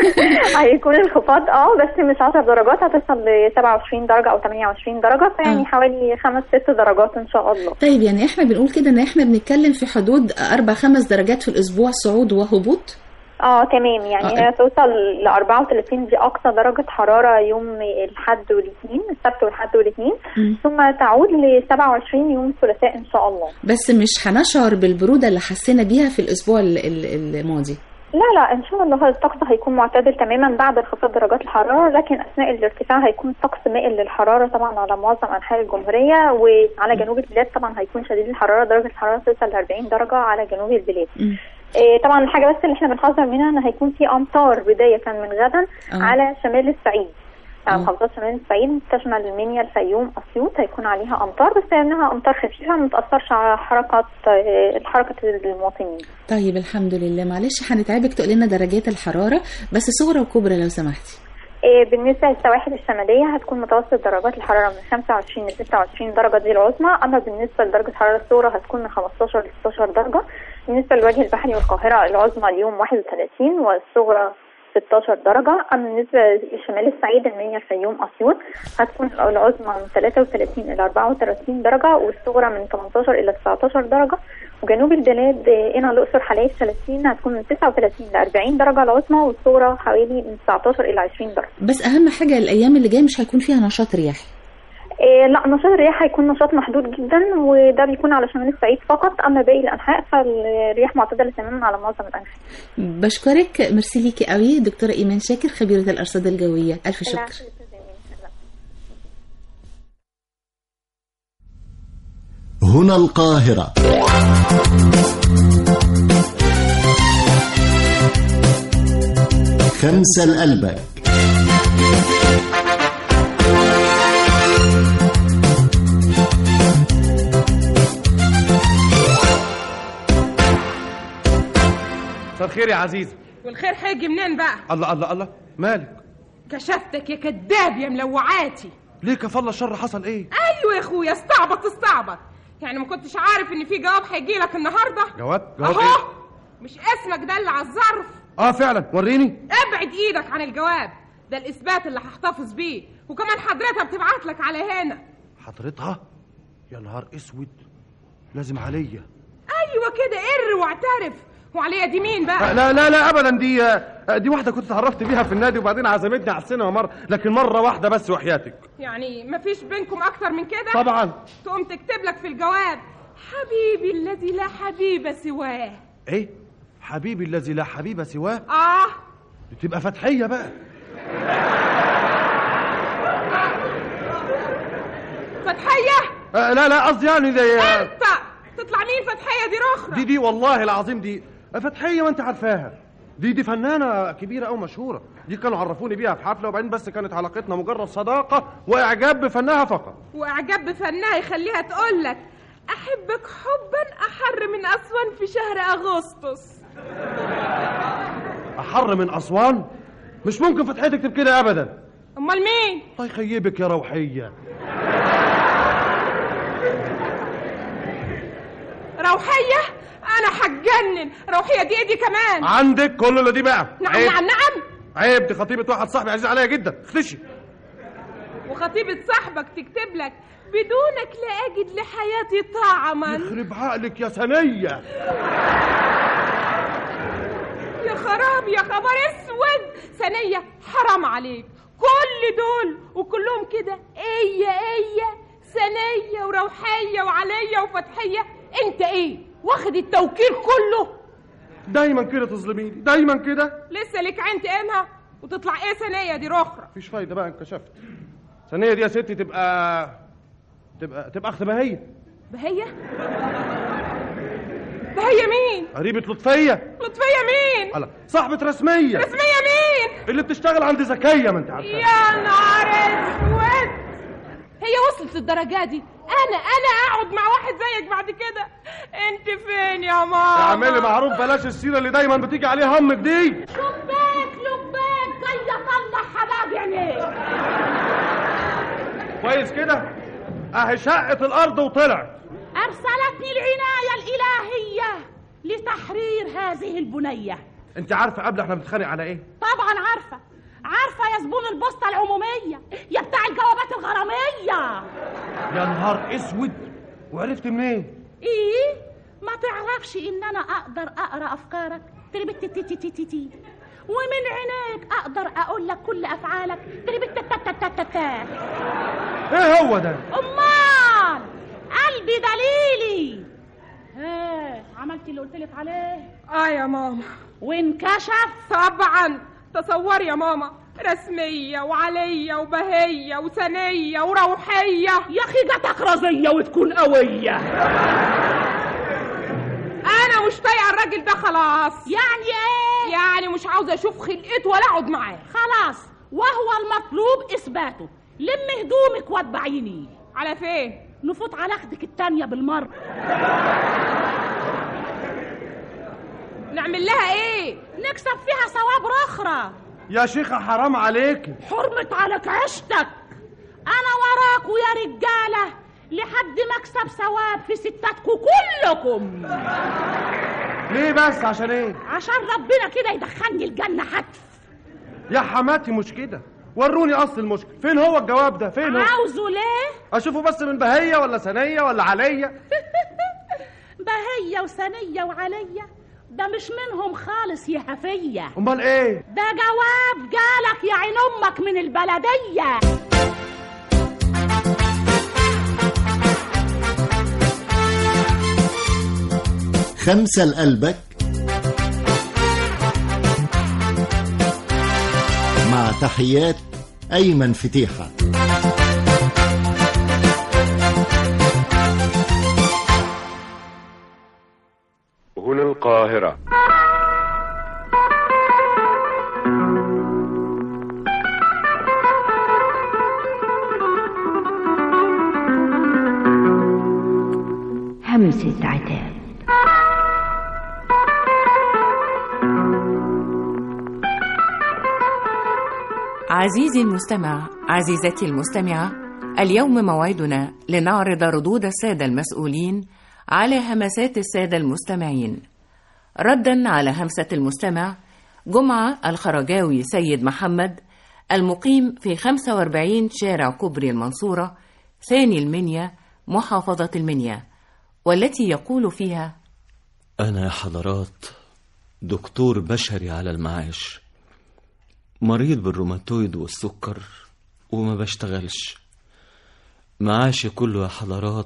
S16: هيكون انخفاض اه بس مش 10 درجات هتصل ل 27 درجه او 28 درجه فيعني حوالي 5 6 درجات ان شاء الله
S1: طيب يعني احنا بنقول كده ان احنا بنتكلم في حدود أربع خمس درجات في الأسبوع صعود وهبوط
S16: اه تمام يعني
S1: آه.
S16: هي توصل ل 34 دي اقصى درجه حراره يوم الاحد والاثنين السبت والاحد والاثنين
S1: مم.
S16: ثم تعود ل 27 يوم الثلاثاء ان شاء الله
S1: بس مش هنشعر بالبرودة اللي حسينا بيها في الأسبوع ال- ال- الماضي
S16: لا لا ان شاء الله الطقس هيكون معتدل تماما بعد انخفاض درجات الحراره لكن اثناء الارتفاع هيكون الطقس مائل للحراره طبعا على معظم انحاء الجمهوريه وعلى جنوب البلاد طبعا هيكون شديد الحراره درجه الحراره توصل ل 40 درجه على جنوب البلاد إيه طبعا الحاجه بس اللي احنا بنحذر منها ان هيكون في امطار بدايه من غدا
S1: آه.
S16: على شمال الصعيد يعني محافظات شمال الصعيد تشمل المنيا الفيوم اسيوط هيكون عليها امطار بس انها امطار خفيفه ما تاثرش على حركه آه، حركه المواطنين
S1: طيب الحمد لله معلش هنتعبك تقول لنا درجات الحرارة بس صغرى وكبرى لو سمحتي
S16: إيه، بالنسبة للسواحل الشمالية هتكون متوسط درجات الحرارة من 25 ل 26 درجة دي العظمى أما بالنسبة لدرجة الحرارة الصغرى هتكون من 15 ل 16 درجة بالنسبة للوجه البحري والقاهرة العظمى اليوم 31 والصغرى 16 درجة أما بالنسبة لشمال الصعيد المنيا الفيوم أسيوط هتكون العظمى من 33 إلى 34 درجة والصغرى من 18 إلى 19 درجة وجنوب البلاد آه، هنا الأقصر حلايب 30 هتكون من 39 ل 40 درجة العظمى والصغرى حوالي من 19 إلى 20 درجة
S1: بس أهم حاجة الأيام اللي جاية مش هيكون فيها نشاط رياحي
S16: إيه لا نشاط الرياح هيكون نشاط محدود جدا وده بيكون على شمال الصعيد فقط اما باقي الانحاء فالرياح معتدله تماما على معظم الانحاء
S1: بشكرك ميرسي ليكي قوي دكتورة إيمان شاكر خبيرة الأرصاد الجوية ألف شكر
S4: هنا القاهرة خمسة لقلبك
S17: مساء الخير يا عزيزة
S18: والخير هيجي منين بقى
S17: الله الله الله مالك
S18: كشفتك يا كداب يا ملوعاتي
S17: ليه كفالة الشر حصل ايه
S18: ايوه يا اخويا استعبط استعبط يعني ما كنتش عارف ان في جواب هيجي لك النهارده
S17: جواب جواب
S18: اهو
S17: ايه
S18: مش اسمك ده اللي على الظرف
S17: اه فعلا وريني
S18: ابعد ايدك عن الجواب ده الاثبات اللي هحتفظ بيه وكمان حضرتها بتبعت لك على هنا
S17: حضرتها يا نهار اسود لازم عليا
S18: ايوه كده قر واعترف وعليا دي مين بقى
S17: آه، لا لا لا ابدا دي آه، دي واحده كنت اتعرفت بيها في النادي وبعدين عزمتني على السينما مره لكن مره واحده بس وحياتك
S18: يعني مفيش بينكم اكتر من كده
S17: طبعا
S18: تقوم تكتب لك في الجواب حبيبي الذي لا حبيب سواه
S17: ايه حبيبي الذي لا حبيب سواه
S18: اه
S17: تبقى فتحيه بقى
S18: فتحيه
S17: آه لا لا قصدي يعني زي
S18: انت تطلع مين فتحيه دي رخرة
S17: دي دي والله العظيم دي فتحيه ما انت عارفاها دي دي فنانه كبيره او مشهوره دي كانوا عرفوني بيها في حفله وبعدين بس كانت علاقتنا مجرد صداقه واعجاب بفنها فقط
S18: واعجاب بفنها يخليها تقول لك احبك حبا احر من اسوان في شهر اغسطس
S17: احر من اسوان مش ممكن فتحيه تكتب كده ابدا
S18: امال مين
S17: الله يخيبك يا روحيه
S18: روحيه انا هتجنن روحيه دي ايدي كمان
S17: عندك كل اللي دي بقى
S18: نعم
S17: عيب.
S18: نعم نعم
S17: عيب دي خطيبه واحد صاحبي عزيز عليا جدا اختشي
S18: وخطيبة صاحبك تكتب لك بدونك لا اجد لحياتي طعما
S17: يخرب عقلك يا ثانيه
S18: يا خراب يا خبر اسود ثانية حرام عليك كل دول وكلهم كده ايه ايه ثانية وروحية وعلية وفتحية انت ايه واخد التوكيل كله
S17: دايما كده تظلميني دايما كده
S18: لسه ليك عين تقيمها وتطلع ايه ثانية دي رخرة
S17: مفيش فايده بقى انكشفت ثانيه دي يا ستي تبقى تبقى تبقى اخت بهيه
S18: بهية بهية مين
S17: قريبه لطفيه
S18: لطفية مين
S17: على صاحبه رسميه
S18: رسمية مين
S17: اللي بتشتغل عند زكيه ما انت عارفه
S18: يا نهار اسود هي وصلت للدرجة دي انا انا اقعد مع واحد زيك بعد كده انت فين يا ماما
S17: اعملي معروف بلاش السيره اللي دايما بتيجي عليها امك دي
S18: لباك لباك جاي اطلع حباب عينيك
S17: كويس كده اهي شقت الارض وطلعت
S19: أرسلتني العناية الإلهية لتحرير هذه البنية
S17: انت عارفه قبل احنا بنتخانق على ايه
S19: طبعا عارفة عارفة يا زبون البوسطة العمومية يا بتاع الجوابات الغرامية
S17: يا نهار اسود وعرفت منين
S19: إيه ما تعرفش إن أنا أقدر أقرأ أفكارك تربت تي تي تي تي تي ومن عينيك أقدر أقول لك كل أفعالك تربت تا تا تا تا تا
S17: ايه هو ده
S19: أمال قلبي دليلي ها عملت اللي قلت لك عليه
S18: اه يا ماما
S19: وانكشف
S18: طبعا تصوري يا ماما رسمية وعلية وبهية وثنية وروحية
S19: يا أخي جاتك رزية وتكون قوية
S18: أنا مش طايقة الراجل ده خلاص
S19: يعني إيه؟
S18: يعني مش عاوزة أشوف خلقته ولا أقعد معاه
S19: خلاص وهو المطلوب إثباته لم هدومك واتبعيني
S18: على فين؟
S19: نفوت على أختك التانية بالمرة
S18: نعمل لها إيه؟
S19: نكسب فيها ثواب رخرة
S17: يا شيخه حرام عليك
S19: حرمة عليك عشتك أنا وراكوا يا رجالة لحد ما أكسب ثواب في ستاتكم كلكم
S17: ليه بس عشان ايه
S19: عشان ربنا كده يدخلني الجنة حتف
S17: يا حماتي مش كده وروني اصل المشكله فين هو الجواب ده فين هو
S19: عاوزه ليه؟
S17: اشوفه بس من بهيه ولا ثانيه ولا عليا
S19: بهية وثنية وعلية ده مش منهم خالص يا هفية
S17: امال ايه
S19: ده جواب جالك يا عين امك من البلدية
S4: خمسة لقلبك مع تحيات أيمن فتيحة
S20: هنا القاهرة همسة عتاب
S21: عزيزي المستمع عزيزتي المستمعة اليوم موعدنا لنعرض ردود السادة المسؤولين على همسات السادة المستمعين ردا على همسة المستمع جمعة الخرجاوي سيد محمد المقيم في 45 شارع كوبري المنصورة ثاني المنيا محافظة المنيا والتي يقول فيها
S22: أنا يا حضرات دكتور بشري على المعاش مريض بالروماتويد والسكر وما بشتغلش معاشي كله يا حضرات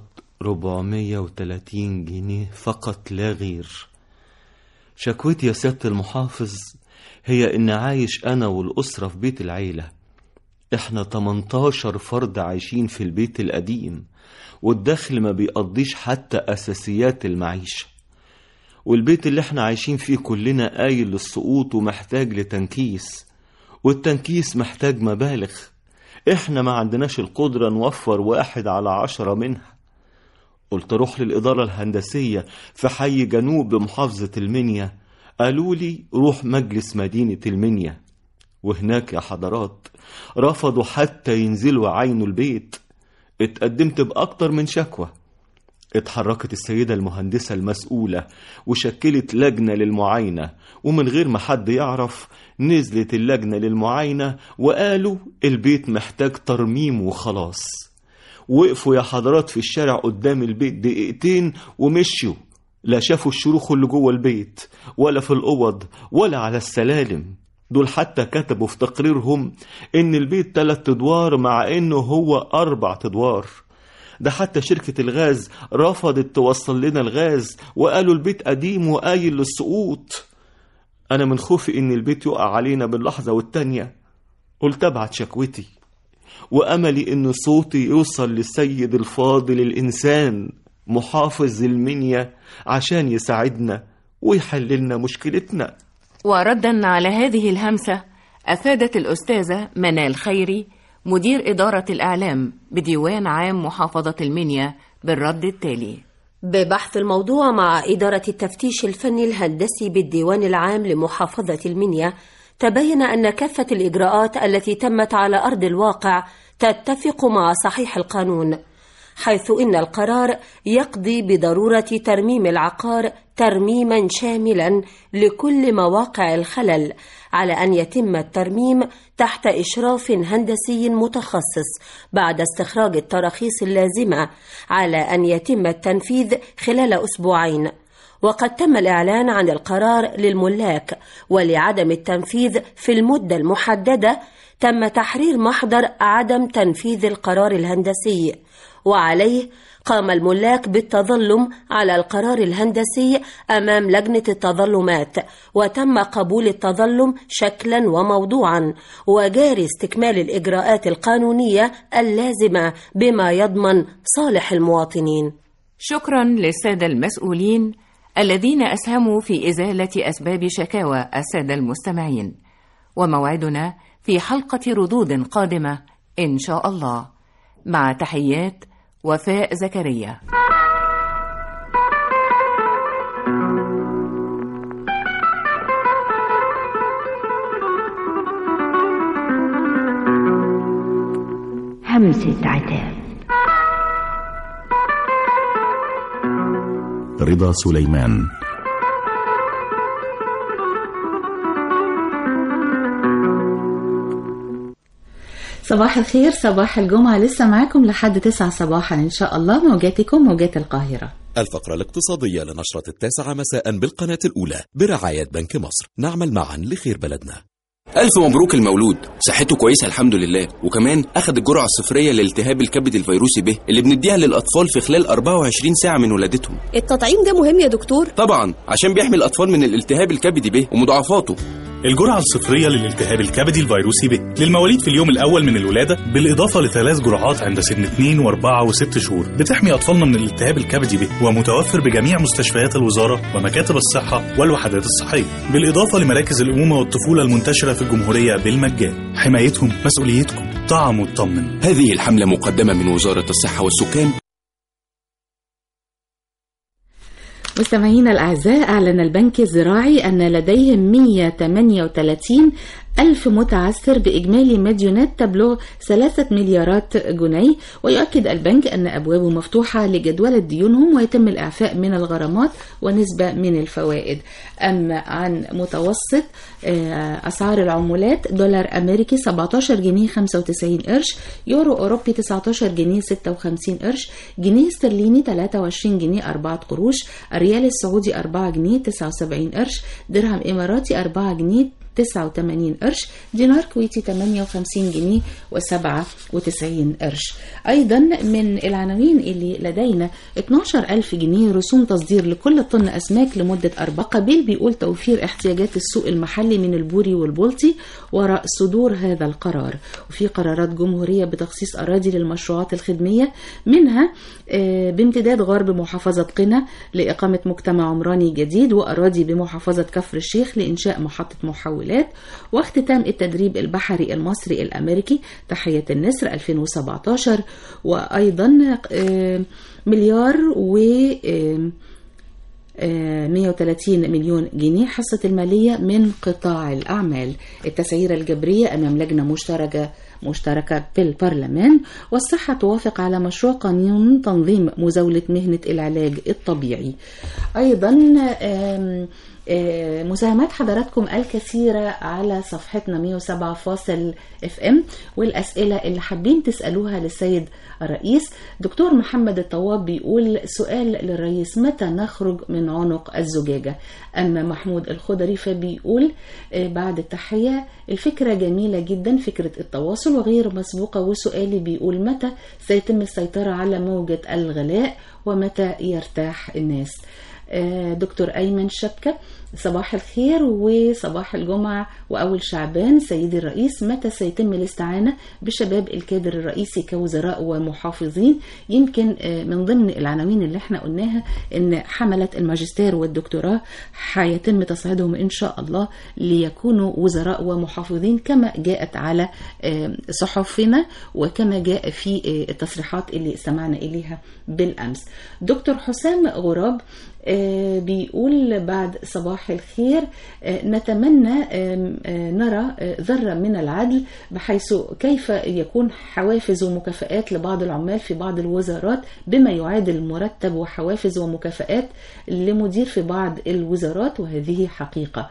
S22: 430 جنيه فقط لا غير شكوتي يا سيادة المحافظ هي إن عايش أنا والأسرة في بيت العيلة إحنا 18 فرد عايشين في البيت القديم والدخل ما بيقضيش حتى أساسيات المعيشة والبيت اللي احنا عايشين فيه كلنا قايل للسقوط ومحتاج لتنكيس والتنكيس محتاج مبالغ احنا ما عندناش القدرة نوفر واحد على عشرة منها قلت روح للإدارة الهندسية في حي جنوب بمحافظة المنيا قالوا لي روح مجلس مدينة المنيا وهناك يا حضرات رفضوا حتى ينزلوا عينوا البيت اتقدمت بأكتر من شكوى اتحركت السيدة المهندسة المسؤولة وشكلت لجنة للمعاينة ومن غير ما حد يعرف نزلت اللجنة للمعاينة وقالوا البيت محتاج ترميم وخلاص وقفوا يا حضرات في الشارع قدام البيت دقيقتين ومشوا لا شافوا الشروخ اللي جوه البيت ولا في الأوض ولا على السلالم دول حتى كتبوا في تقريرهم إن البيت تلات أدوار مع إنه هو أربع أدوار ده حتى شركة الغاز رفضت توصل لنا الغاز وقالوا البيت قديم وقايل للسقوط أنا من خوفي إن البيت يقع علينا باللحظة والتانية قلت أبعت شكوتي وأملي إن صوتي يوصل للسيد الفاضل الإنسان محافظ المنيا عشان يساعدنا ويحللنا مشكلتنا
S21: وردا على هذه الهمسة أفادت الأستاذة منال خيري مدير إدارة الإعلام بديوان عام محافظة المنيا بالرد التالي
S23: ببحث الموضوع مع إدارة التفتيش الفني الهندسي بالديوان العام لمحافظة المنيا تبين أن كافة الإجراءات التي تمت على أرض الواقع تتفق مع صحيح القانون حيث إن القرار يقضي بضرورة ترميم العقار ترميما شاملا لكل مواقع الخلل على أن يتم الترميم تحت إشراف هندسي متخصص بعد استخراج التراخيص اللازمة على أن يتم التنفيذ خلال أسبوعين وقد تم الإعلان عن القرار للملاك ولعدم التنفيذ في المدة المحددة تم تحرير محضر عدم تنفيذ القرار الهندسي وعليه قام الملاك بالتظلم على القرار الهندسي امام لجنه التظلمات وتم قبول التظلم شكلا وموضوعا وجاري استكمال الاجراءات القانونيه اللازمه بما يضمن صالح المواطنين
S21: شكرا للسادة المسؤولين الذين أسهموا في إزالة أسباب شكاوى السادة المستمعين وموعدنا في حلقة ردود قادمة إن شاء الله مع تحيات وفاء زكريا
S20: همسة عتاب
S15: رضا سليمان
S1: صباح الخير صباح الجمعة لسه معاكم لحد تسعة صباحا إن شاء الله موجاتكم موجات القاهرة
S24: الفقرة الاقتصادية لنشرة التاسعة مساء بالقناة الأولى برعاية بنك مصر نعمل معا لخير بلدنا
S25: ألف مبروك المولود صحته كويسة الحمد لله وكمان أخد الجرعة الصفرية لالتهاب الكبد الفيروسي به اللي بنديها للأطفال في خلال 24 ساعة من ولادتهم
S26: التطعيم ده مهم يا دكتور
S25: طبعا عشان بيحمي الأطفال من الالتهاب الكبدي به ومضاعفاته
S27: الجرعة الصفرية للالتهاب الكبدي الفيروسي ب للمواليد في اليوم الأول من الولادة بالإضافة لثلاث جرعات عند سن 2 و4 و6 شهور بتحمي أطفالنا من الالتهاب الكبدي به ومتوفر بجميع مستشفيات الوزارة ومكاتب الصحة والوحدات الصحية بالإضافة لمراكز الأمومة والطفولة المنتشرة في الجمهورية بالمجان حمايتهم مسؤوليتكم طعم وطمن
S25: هذه الحملة مقدمة من وزارة الصحة والسكان
S1: مستمعينا الأعزاء أعلن البنك الزراعي أن لديهم 138 ألف متعثر بإجمالي مديونات تبلغ ثلاثة مليارات جنيه ويؤكد البنك أن أبوابه مفتوحة لجدولة ديونهم ويتم الإعفاء من الغرامات ونسبة من الفوائد أما عن متوسط آه، أسعار العملات دولار أمريكي 17 جنيه 95 قرش يورو أوروبي 19 جنيه 56 قرش جنيه استرليني 23 جنيه 4 قروش الريال السعودي 4 جنيه 79 قرش درهم إماراتي 4 جنيه 89 قرش دينار كويتي 58 جنيه و97 قرش أيضا من العناوين اللي لدينا 12 ألف جنيه رسوم تصدير لكل طن أسماك لمدة أربع قبيل بيقول توفير احتياجات السوق المحلي من البوري والبلطي وراء صدور هذا القرار وفي قرارات جمهورية بتخصيص أراضي للمشروعات الخدمية منها آه، بامتداد غرب محافظة قنا لإقامة مجتمع عمراني جديد وأراضي بمحافظة كفر الشيخ لإنشاء محطة محولات واختتام التدريب البحري المصري الأمريكي تحية النسر 2017 وأيضا آه، مليار و آه، آه، 130 مليون جنيه حصة المالية من قطاع الأعمال التسعيرة الجبرية أمام لجنة مشتركة مشتركة بالبرلمان والصحة توافق على مشروع قانون تنظيم مزاولة مهنة العلاج الطبيعي أيضا آم، آه، مساهمات حضراتكم الكثيرة على صفحتنا 107.4 اف ام والأسئلة اللي حابين تسألوها للسيد الرئيس دكتور محمد الطواب بيقول سؤال للرئيس متى نخرج من عنق الزجاجة أما محمود الخضري فبيقول آه، بعد التحية الفكرة جميلة جدا فكرة التواصل وغير مسبوقة وسؤالي بيقول متى سيتم السيطرة على موجة الغلاء ومتى يرتاح الناس آه، دكتور أيمن شبكة صباح الخير وصباح الجمعة وأول شعبان سيدي الرئيس متى سيتم الاستعانة بشباب الكادر الرئيسي كوزراء ومحافظين يمكن آه، من ضمن العناوين اللي احنا قلناها ان حملة الماجستير والدكتوراه هيتم تصعيدهم ان شاء الله ليكونوا وزراء ومحافظين كما جاءت على آه، صحفنا وكما جاء في آه، التصريحات اللي استمعنا إليها بالأمس دكتور حسام غراب آه، بيقول بعد صباح الخير آه، نتمنى آم، آه، نرى آه، ذرة من العدل بحيث كيف يكون حوافز ومكافآت لبعض العمال في بعض الوزارات بما يعادل مرتب وحوافز ومكافآت لمدير في بعض الوزارات وهذه حقيقة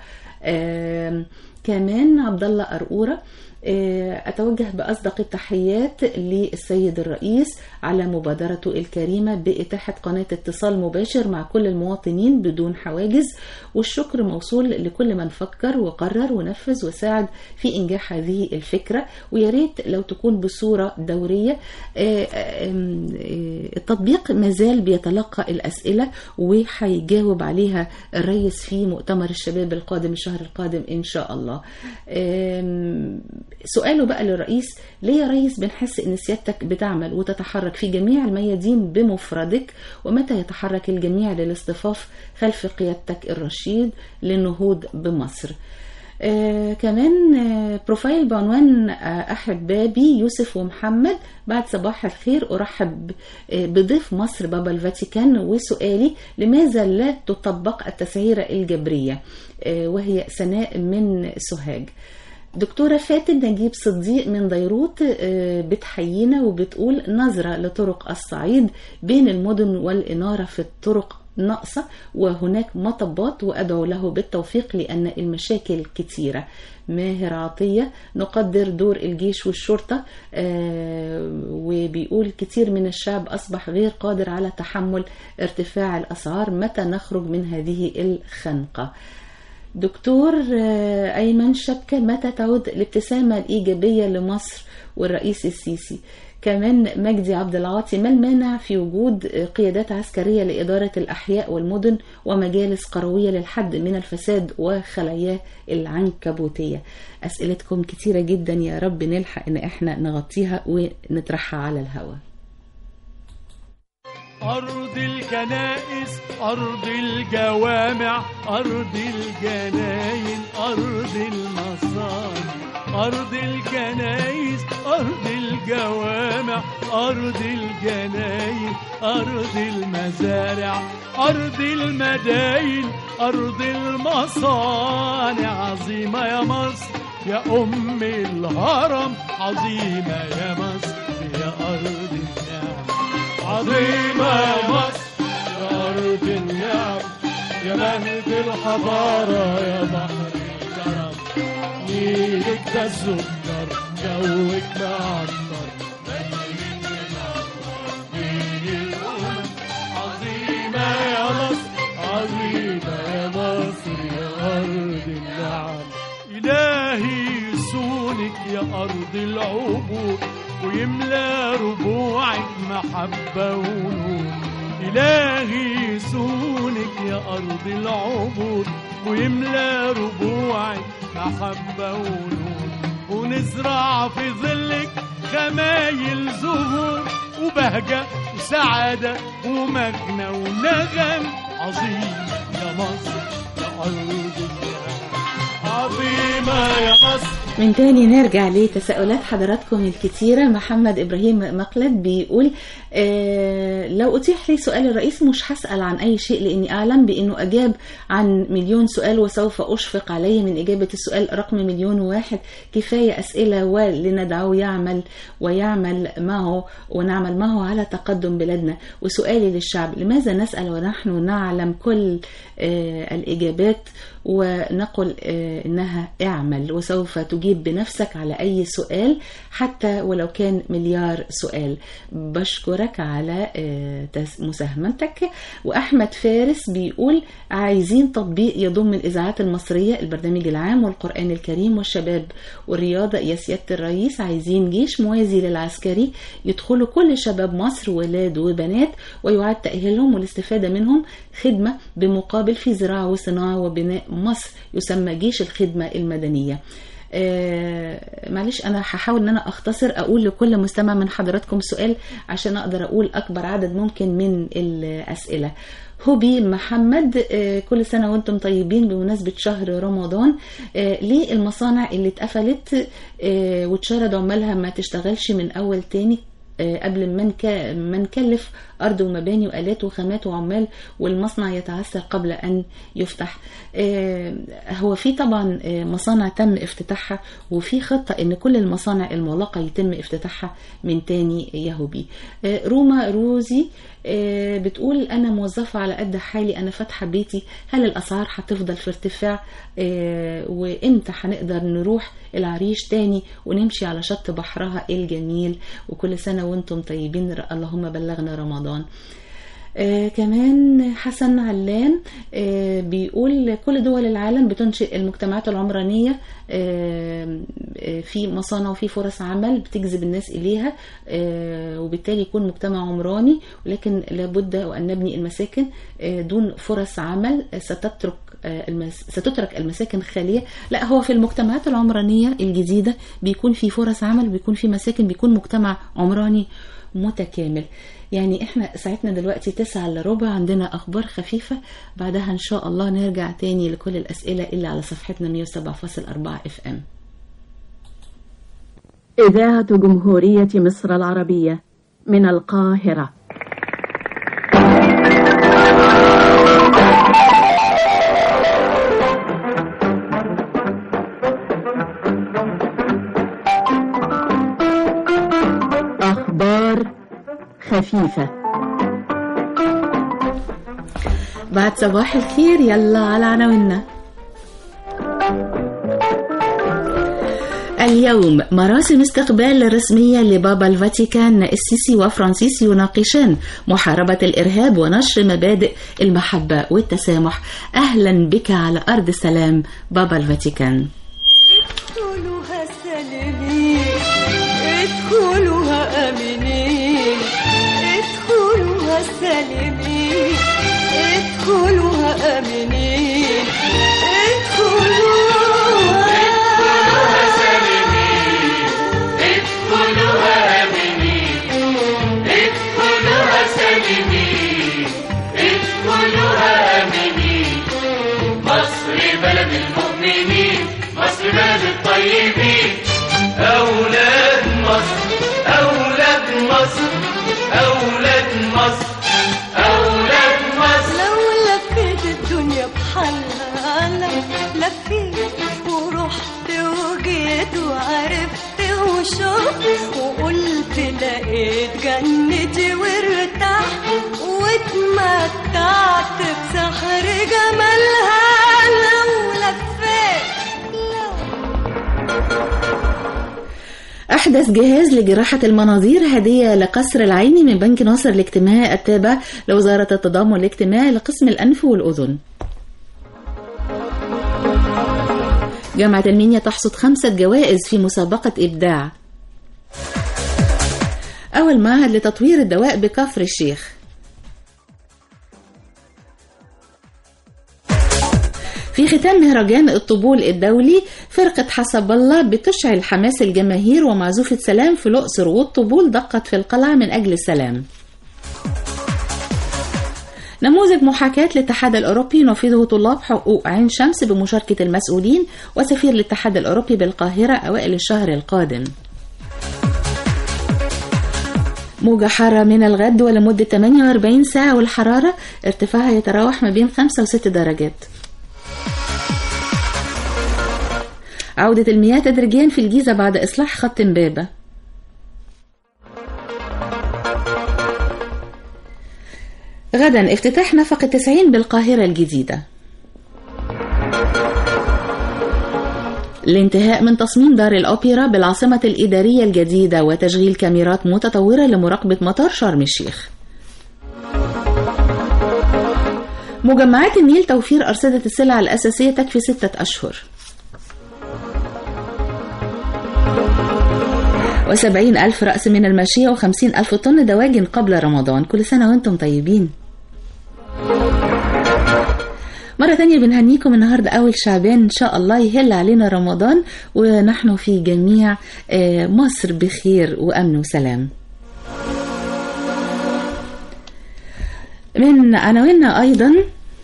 S1: آم، كمان عبد الله أرقورة آه، أتوجه بأصدق التحيات للسيد الرئيس على مبادرته الكريمة بإتاحة قناة اتصال مباشر مع كل المواطنين بدون حواجز والشكر موصول لكل من فكر وقرر ونفذ وساعد في إنجاح هذه الفكرة ويا ريت لو تكون بصورة دورية آه، آم، آه، التطبيق مازال بيتلقى الأسئلة وهيجاوب عليها الرئيس في مؤتمر الشباب القادم الشهر القادم إن شاء الله آم، سؤاله بقى للرئيس ليه يا ريس بنحس ان سيادتك بتعمل وتتحرك في جميع الميادين بمفردك ومتى يتحرك الجميع للاصطفاف خلف قيادتك الرشيد للنهوض بمصر آه كمان آه بروفايل بعنوان آه أحبابي يوسف ومحمد بعد صباح الخير أرحب آه بضيف مصر بابا الفاتيكان وسؤالي لماذا لا تطبق التسعيرة الجبرية آه وهي سناء من سوهاج دكتورة فاتن نجيب صديق من بيروت آه، بتحيينا وبتقول نظرة لطرق الصعيد بين المدن والإنارة في الطرق ناقصة وهناك مطبات وأدعو له بالتوفيق لأن المشاكل كتيرة ماهر عطية نقدر دور الجيش والشرطة آه، وبيقول كتير من الشعب أصبح غير قادر على تحمل ارتفاع الأسعار متى نخرج من هذه الخنقة دكتور آه، أيمن شبكة متى تعود الابتسامة الإيجابية لمصر والرئيس السيسي كمان مجدي عبد العاطي ما المانع في وجود آه، قيادات عسكرية لإدارة الأحياء والمدن ومجالس قروية للحد من الفساد وخلاياه العنكبوتية أسئلتكم كتيرة جدا يا رب نلحق إن إحنا نغطيها ونطرحها على الهواء
S2: أرض الكنائس أرض الجوامع أرض الجناين أرض المصانع
S14: أرض الكنايس أرض الجوامع أرض الجناين أرض المزارع أرض المداين أرض المصانع عظيمة يا مصر يا أم الهرم عظيمة يا مصر يا أرض النعم عظيمة يا مصر يا أرض النعم يا مهد الحضارة يا بحر الكرم نيلك ده السكر جوك معطر عظيمة يا مصر عظيمة يا مصر يا أرض النعم إلهي يسونك يا أرض العبور ويملى ربوعك محبة ونور إلهي يسونك يا أرض العبور ويملى ربوعك محبة ونور ونزرع في ظلك خمايل زهور وبهجة وسعادة ومجنى ونغم عظيم يا مصر يا أرض النعم عظيمة يا مصر
S1: من تاني نرجع لتساؤلات حضراتكم الكتيرة محمد إبراهيم مقلد بيقول آه لو أتيح لي سؤال الرئيس مش هسأل عن أي شيء لأني أعلم بأنه أجاب عن مليون سؤال وسوف أشفق عليه من إجابة السؤال رقم مليون واحد كفاية أسئلة ولندعو يعمل ويعمل معه ونعمل معه على تقدم بلادنا وسؤالي للشعب لماذا نسأل ونحن نعلم كل آه الإجابات ونقول آه إنها اعمل وسوف تجيب بنفسك على أي سؤال حتى ولو كان مليار سؤال بشكرك على آه مساهمتك وأحمد فارس بيقول عايزين تطبيق يضم الإذاعات المصرية البرنامج العام والقرآن الكريم والشباب والرياضة يا سيادة الرئيس عايزين جيش موازي للعسكري يدخلوا كل شباب مصر ولاد وبنات ويعاد تأهيلهم والاستفادة منهم خدمة بمقابل في زراعة وصناعة وبناء مصر يسمى جيش الخدمة المدنية آه معلش انا هحاول ان انا اختصر اقول لكل مستمع من حضراتكم سؤال عشان اقدر اقول اكبر عدد ممكن من الاسئله هوبي محمد آه كل سنه وانتم طيبين بمناسبه شهر رمضان آه ليه المصانع اللي اتقفلت آه واتشرد عمالها ما تشتغلش من اول تاني قبل ما نكلف أرض ومباني وآلات وخامات وعمال والمصنع يتعثر قبل أن يفتح هو في طبعا مصانع تم افتتاحها وفي خطة أن كل المصانع المغلقة يتم افتتاحها من تاني يهوبي روما روزي بتقول أنا موظفة على قد حالي أنا فاتحة بيتي هل الأسعار هتفضل في ارتفاع وإمتى هنقدر نروح العريش تاني ونمشي على شط بحرها الجميل وكل سنة وانتم طيبين اللهم بلغنا رمضان آه كمان حسن علان آه بيقول كل دول العالم بتنشئ المجتمعات العمرانية آه في مصانع وفي فرص عمل بتجذب الناس إليها آه وبالتالي يكون مجتمع عمراني ولكن لابد وأن نبني المساكن آه دون فرص عمل ستترك المس... ستترك المساكن خالية لا هو في المجتمعات العمرانية الجديدة بيكون في فرص عمل بيكون في مساكن بيكون مجتمع عمراني متكامل يعني احنا ساعتنا دلوقتي تسعة الا ربع عندنا اخبار خفيفة بعدها ان شاء الله نرجع تاني لكل الاسئلة اللي على صفحتنا 107.4 اف ام
S6: إذاعة جمهورية مصر العربية من القاهرة أخبار خفيفة
S1: بعد صباح الخير يلا على عناويننا اليوم مراسم استقبال رسمية لبابا الفاتيكان السيسي وفرانسيس يناقشان محاربة الإرهاب ونشر مبادئ المحبة والتسامح أهلا بك على أرض السلام بابا الفاتيكان
S5: ادخلوها سالمين ادخلوها امنين ادخلوها سالمين ادخلوها امنين ادخلوها
S3: سالمين ادخلوها امنين ادخلوها سالمين ادخلوها امنين مصر بلد المؤمنين مصر بلد الطيبين أولاد مصر أولاد مصر أولاد مصر أولاد مصر
S5: لو لفيت الدنيا بحالها لفيت ورحت وجيت وعرفت وشفت وقلت لقيت جنتي وارتحت واتمتعت بسحر جمالها لو لفيت
S1: أحدث جهاز لجراحة المناظير هدية لقصر العيني من بنك ناصر الاجتماعي التابع لوزارة التضامن الاجتماعي لقسم الأنف والأذن جامعة المنيا تحصد خمسة جوائز في مسابقة إبداع أول معهد لتطوير الدواء بكفر الشيخ في ختام مهرجان الطبول الدولي فرقة حسب الله بتشعل حماس الجماهير ومعزوفة سلام في الأقصر والطبول دقت في القلعة من أجل السلام نموذج محاكاة الاتحاد الأوروبي ينفذه طلاب حقوق عين شمس بمشاركة المسؤولين وسفير الاتحاد الأوروبي بالقاهرة أوائل الشهر القادم موجة حارة من الغد ولمدة 48 ساعة والحرارة ارتفاعها يتراوح ما بين 5 و 6 درجات عودة المياه تدريجيا في الجيزة بعد إصلاح خط إمبابة غدا افتتاح نفق التسعين بالقاهرة الجديدة الانتهاء من تصميم دار الأوبرا بالعاصمة الإدارية الجديدة وتشغيل كاميرات متطورة لمراقبة مطار شرم الشيخ مجمعات النيل توفير أرصدة السلع الأساسية تكفي ستة أشهر وسبعين ألف رأس من الماشية وخمسين ألف طن دواجن قبل رمضان كل سنة وانتم طيبين مرة تانية بنهنيكم النهاردة أول شعبان إن شاء الله يهل علينا رمضان ونحن في جميع آه، مصر بخير وأمن وسلام من عناويننا أيضا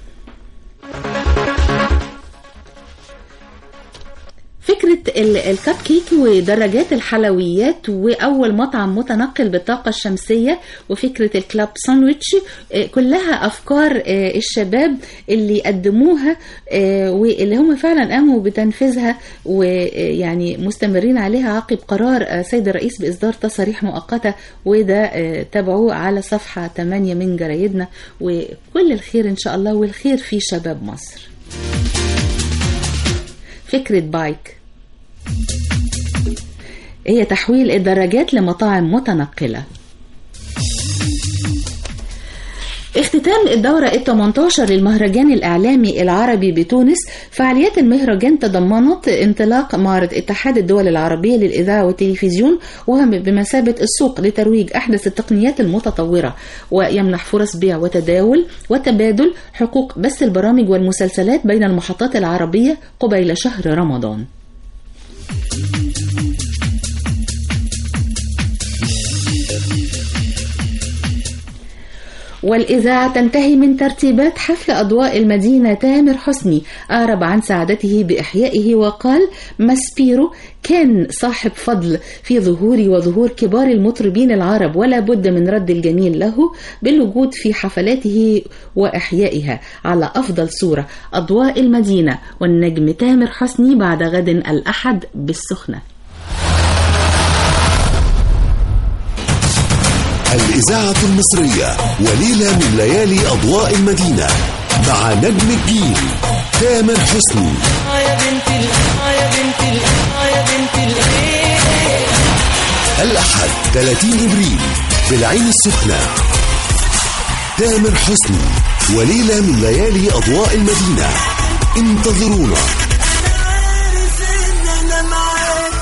S1: فكرة ال- الكب كيك ودراجات الحلويات وأول مطعم متنقل بالطاقة الشمسية وفكرة الكلاب ساندويتش آه، كلها أفكار آه، الشباب اللي قدموها آه، واللي هم فعلا قاموا بتنفيذها ويعني مستمرين عليها عقب قرار آه، سيد الرئيس بإصدار تصاريح مؤقتة وده آه، تابعوه على صفحة 8 من جرايدنا وكل الخير إن شاء الله والخير في شباب مصر فكرة بايك هي تحويل الدراجات لمطاعم متنقلة اختتام الدورة ال 18 للمهرجان الإعلامي العربي بتونس فعاليات المهرجان تضمنت انطلاق معرض اتحاد الدول العربية للإذاعة والتلفزيون وهو بمثابة السوق لترويج أحدث التقنيات المتطورة ويمنح فرص بيع وتداول وتبادل حقوق بث البرامج والمسلسلات بين المحطات العربية قبيل شهر رمضان والإذاعة تنتهي من ترتيبات حفل أضواء المدينة تامر حسني أعرب عن سعادته بإحيائه وقال ماسبيرو كان صاحب فضل في ظهوري وظهور كبار المطربين العرب ولا بد من رد الجميل له بالوجود في حفلاته وإحيائها على أفضل صورة أضواء المدينة والنجم تامر حسني بعد غد الأحد بالسخنة
S15: الإذاعة المصرية وليلة من ليالي أضواء المدينة مع نجم الجيل تامر حسني
S5: يا بنت ال يا بنت ال يا بنت الخير
S15: الأحد 30 إبريل بالعين السخنة تامر حسني وليلة من ليالي أضواء المدينة انتظرونا
S5: انا معاك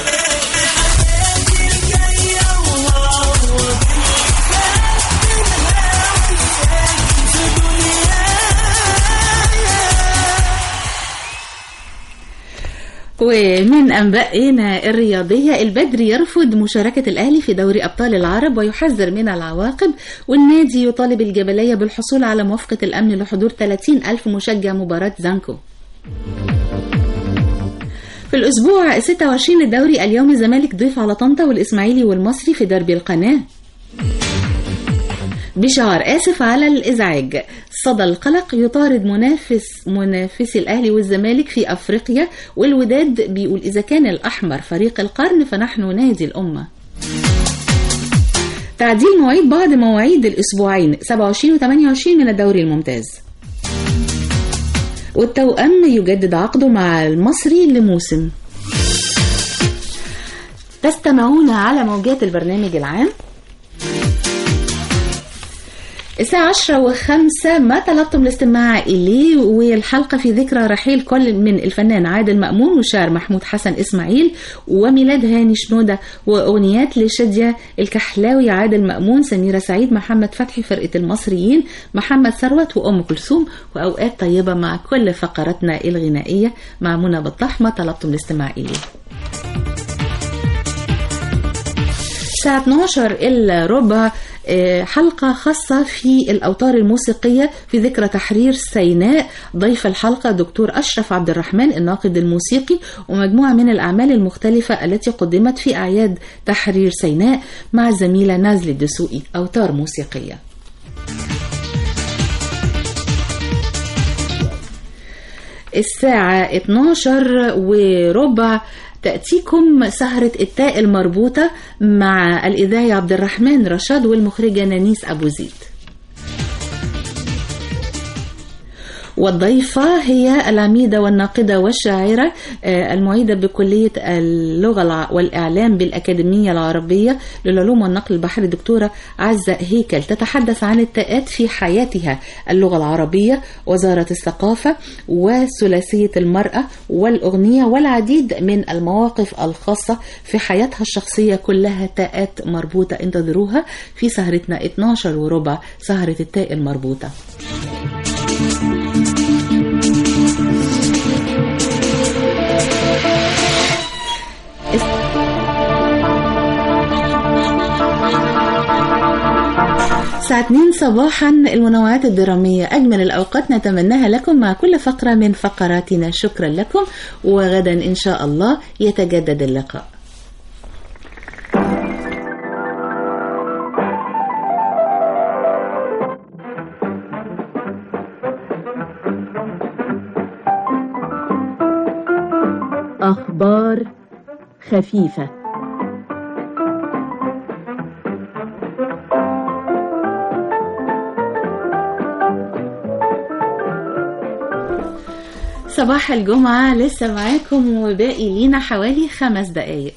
S1: ومن أنبائنا الرياضية البدري يرفض مشاركة الأهلي في دوري أبطال العرب ويحذر من العواقب والنادي يطالب الجبلية بالحصول على موافقة الأمن لحضور 30 ألف مشجع مباراة زانكو في الأسبوع 26 الدوري اليوم الزمالك ضيف على طنطا والإسماعيلي والمصري في دربي القناة بشعار آسف على الإزعاج صدى القلق يطارد منافس منافسي الأهلي والزمالك في أفريقيا والوداد بيقول إذا كان الأحمر فريق القرن فنحن نادي الأمة تعديل مواعيد بعض مواعيد الأسبوعين 27 و 28 من الدوري الممتاز والتوأم يجدد عقده مع المصري لموسم تستمعون على موجات البرنامج العام الساعة عشرة وخمسة ما طلبتم الاستماع إليه والحلقة في ذكرى رحيل كل من الفنان عادل مأمون والشاعر محمود حسن إسماعيل وميلاد هاني شنودة وأغنيات لشادية الكحلاوي عادل مأمون سميرة سعيد محمد فتحي فرقة المصريين محمد ثروت وأم كلثوم وأوقات طيبة مع كل فقراتنا الغنائية مع منى بطاح ما طلبتم الاستماع إليه الساعة 12 إلا ربع آه، حلقة خاصة في الأوتار الموسيقية في ذكرى تحرير سيناء ضيف الحلقة دكتور أشرف عبد الرحمن الناقد الموسيقي ومجموعة من الأعمال المختلفة التي قدمت في أعياد تحرير سيناء مع الزميلة نازلي الدسوقي أوتار موسيقية الساعة 12 وربع تأتيكم سهرة التاء المربوطة مع الإذاعي عبد الرحمن رشاد والمخرجة نانيس أبو زيد والضيفة هي العميدة والناقدة والشاعرة آه، المعيدة بكلية اللغة الع- والإعلام بالأكاديمية العربية للعلوم والنقل البحري دكتورة عزة هيكل تتحدث عن التاءات في حياتها اللغة العربية وزارة الثقافة وثلاثية المرأة والأغنية والعديد من المواقف الخاصة في حياتها الشخصية كلها تاءات مربوطة انتظروها في سهرتنا 12 وربع سهرة التاء المربوطة الساعة 2 صباحا المنوعات الدرامية أجمل الأوقات نتمناها لكم مع كل فقرة من فقراتنا شكرا لكم وغدا إن شاء الله يتجدد اللقاء
S6: أخبار خفيفة
S1: صباح الجمعة لسه معاكم وباقي لينا حوالي خمس دقايق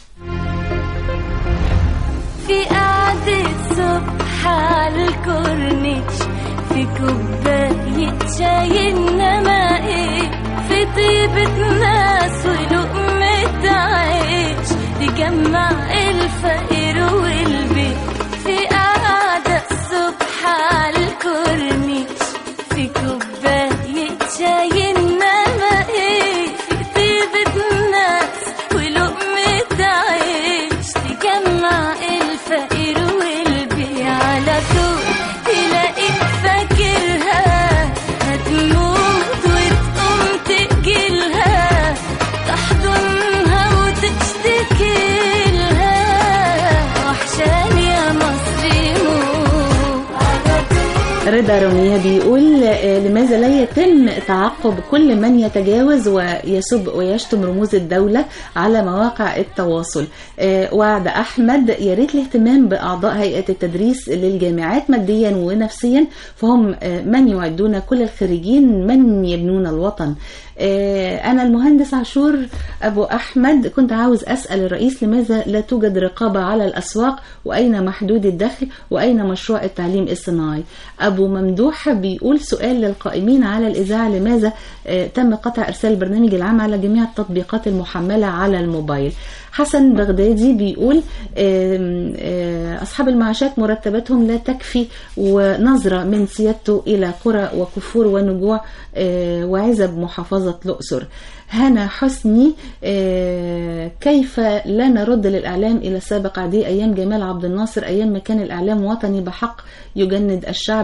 S7: في قعدة صبح على الكورنيش في كوباية شاي إنما إيه في طيبة ناس ولقمة عيش تجمع الفقير والبيت في قعدة الصبح على الكورنيش في كوباية شاي إنما إيه في طيبة ناس ولقمة عيش تجمع الفقير والبيع على طول تلاقيك فاكرها هتموت وتقوم تجيلها تحضنها وتشتكي لها وحشان يا مصري موت على طول
S1: رضا رمية بيقول آه، لماذا لا يتم تعقب كل من يتجاوز ويسب ويشتم رموز الدولة على مواقع التواصل آه، وعد أحمد يا ريت الاهتمام بأعضاء هيئة التدريس للجامعات ماديا ونفسيا فهم آه، من يعدون كل الخريجين من يبنون الوطن آه، أنا المهندس عاشور أبو أحمد كنت عاوز أسأل الرئيس لماذا لا توجد رقابة على الأسواق وأين محدود الدخل وأين مشروع التعليم الصناعي أبو ممدوح بيقول سؤال للقائمين على الإذاعة لماذا آه، تم قطع إرسال البرنامج العام على جميع التطبيقات المحملة على الموبايل حسن بغدادي بيقول آم، آه، أصحاب المعاشات مرتباتهم لا تكفي ونظرة من سيادته إلى قرى وكفور ونجوع آه، وعزب محافظة الأقصر هنا حسني آه، كيف لا نرد للإعلام إلى سابق عهده أيام جمال عبد الناصر أيام ما كان الإعلام وطني بحق يجند الشعب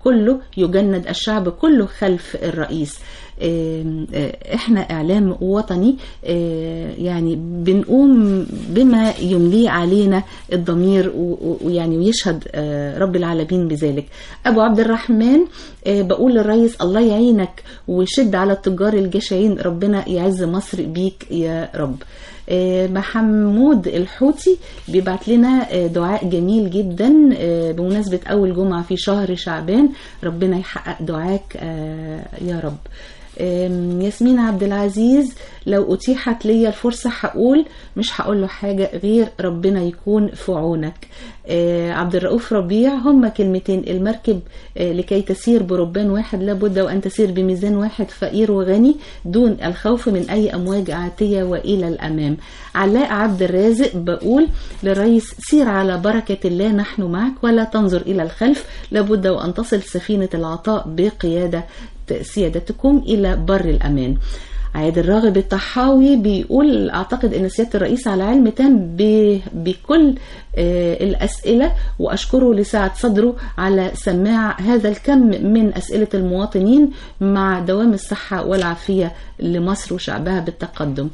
S1: كله يجند الشعب كله خلف الرئيس آم، آه، احنا اعلام وطني آه، يعني بنقوم بما يمليه علينا الضمير و- و- ويعني ويشهد آه، رب العالمين بذلك ابو عبد الرحمن آه، بقول للرئيس الله يعينك وشد على التجار الجشعين ربنا يعز مصر بيك يا رب آه، محمود الحوتي بيبعت لنا آه، دعاء جميل جدا آه، بمناسبة أول جمعة في شهر شعبان ربنا يحقق دعاك آه، يا رب آم، ياسمين عبد العزيز لو أتيحت لي الفرصة هقول مش هقول له حاجة غير ربنا يكون في عونك آه، عبد الرؤوف ربيع هما كلمتين المركب آه، لكي تسير بربان واحد لابد وأن تسير بميزان واحد فقير وغني دون الخوف من أي أمواج عاتية وإلى الأمام علاء عبد الرازق بقول للرئيس سير على بركة الله نحن معك ولا تنظر إلى الخلف لابد وأن تصل سفينة العطاء بقيادة سيادتكم إلى بر الأمان عادل راغب الطحاوي بيقول اعتقد ان سياده الرئيس على علم تام ب- بكل آه، الاسئله واشكره لسعه صدره على سماع هذا الكم من اسئله المواطنين مع دوام الصحه والعافيه لمصر وشعبها بالتقدم.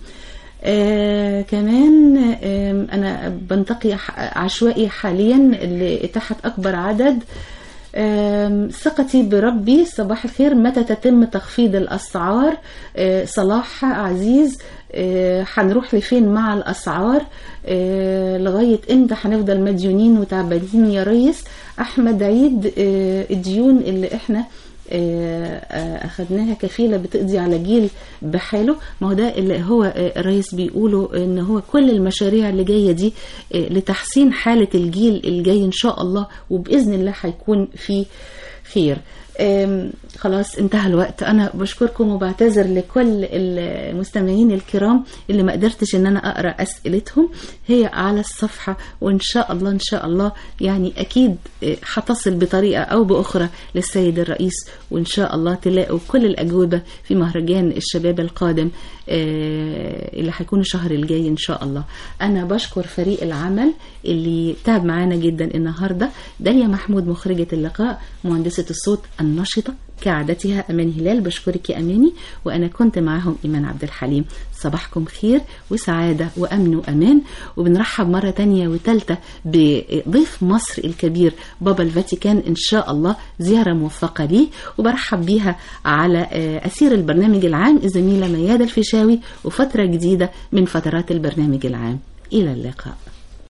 S1: آه كمان آه انا بنتقي ح- عشوائي حاليا لاتاحه اكبر عدد آم، ثقتي بربي صباح الخير متى تتم تخفيض الأسعار آه، صلاح عزيز آه، هنروح لفين مع الأسعار آه، لغاية امتى هنفضل مديونين وتعبانين يا ريس أحمد عيد آه، الديون اللي احنا آه، آه، أخدناها كفيلة بتقضي على جيل بحاله ما هو ده اللي هو آه، الرئيس بيقوله إن هو كل المشاريع اللي جاية دي آه، لتحسين حالة الجيل الجاي إن شاء الله وبإذن الله هيكون في خير آم، خلاص انتهى الوقت انا بشكركم وبعتذر لكل المستمعين الكرام اللي ما قدرتش ان انا اقرا اسئلتهم هي على الصفحه وان شاء الله ان شاء الله يعني اكيد آه، هتصل بطريقه او باخرى للسيد الرئيس وان شاء الله تلاقوا كل الاجوبه في مهرجان الشباب القادم آه، اللي هيكون الشهر الجاي ان شاء الله انا بشكر فريق العمل اللي تعب معانا جدا النهارده داليا محمود مخرجه اللقاء مهندسه الصوت النشطه كعادتها امان هلال بشكرك يا اماني وانا كنت معاهم ايمان عبد الحليم صباحكم خير وسعاده وامن وامان وبنرحب مره تانية وتالتة بضيف مصر الكبير بابا الفاتيكان ان شاء الله زياره موفقه ليه وبرحب بيها على آه، اسير البرنامج العام الزميله ميادة الفيشاوي وفتره جديده من فترات البرنامج العام الى اللقاء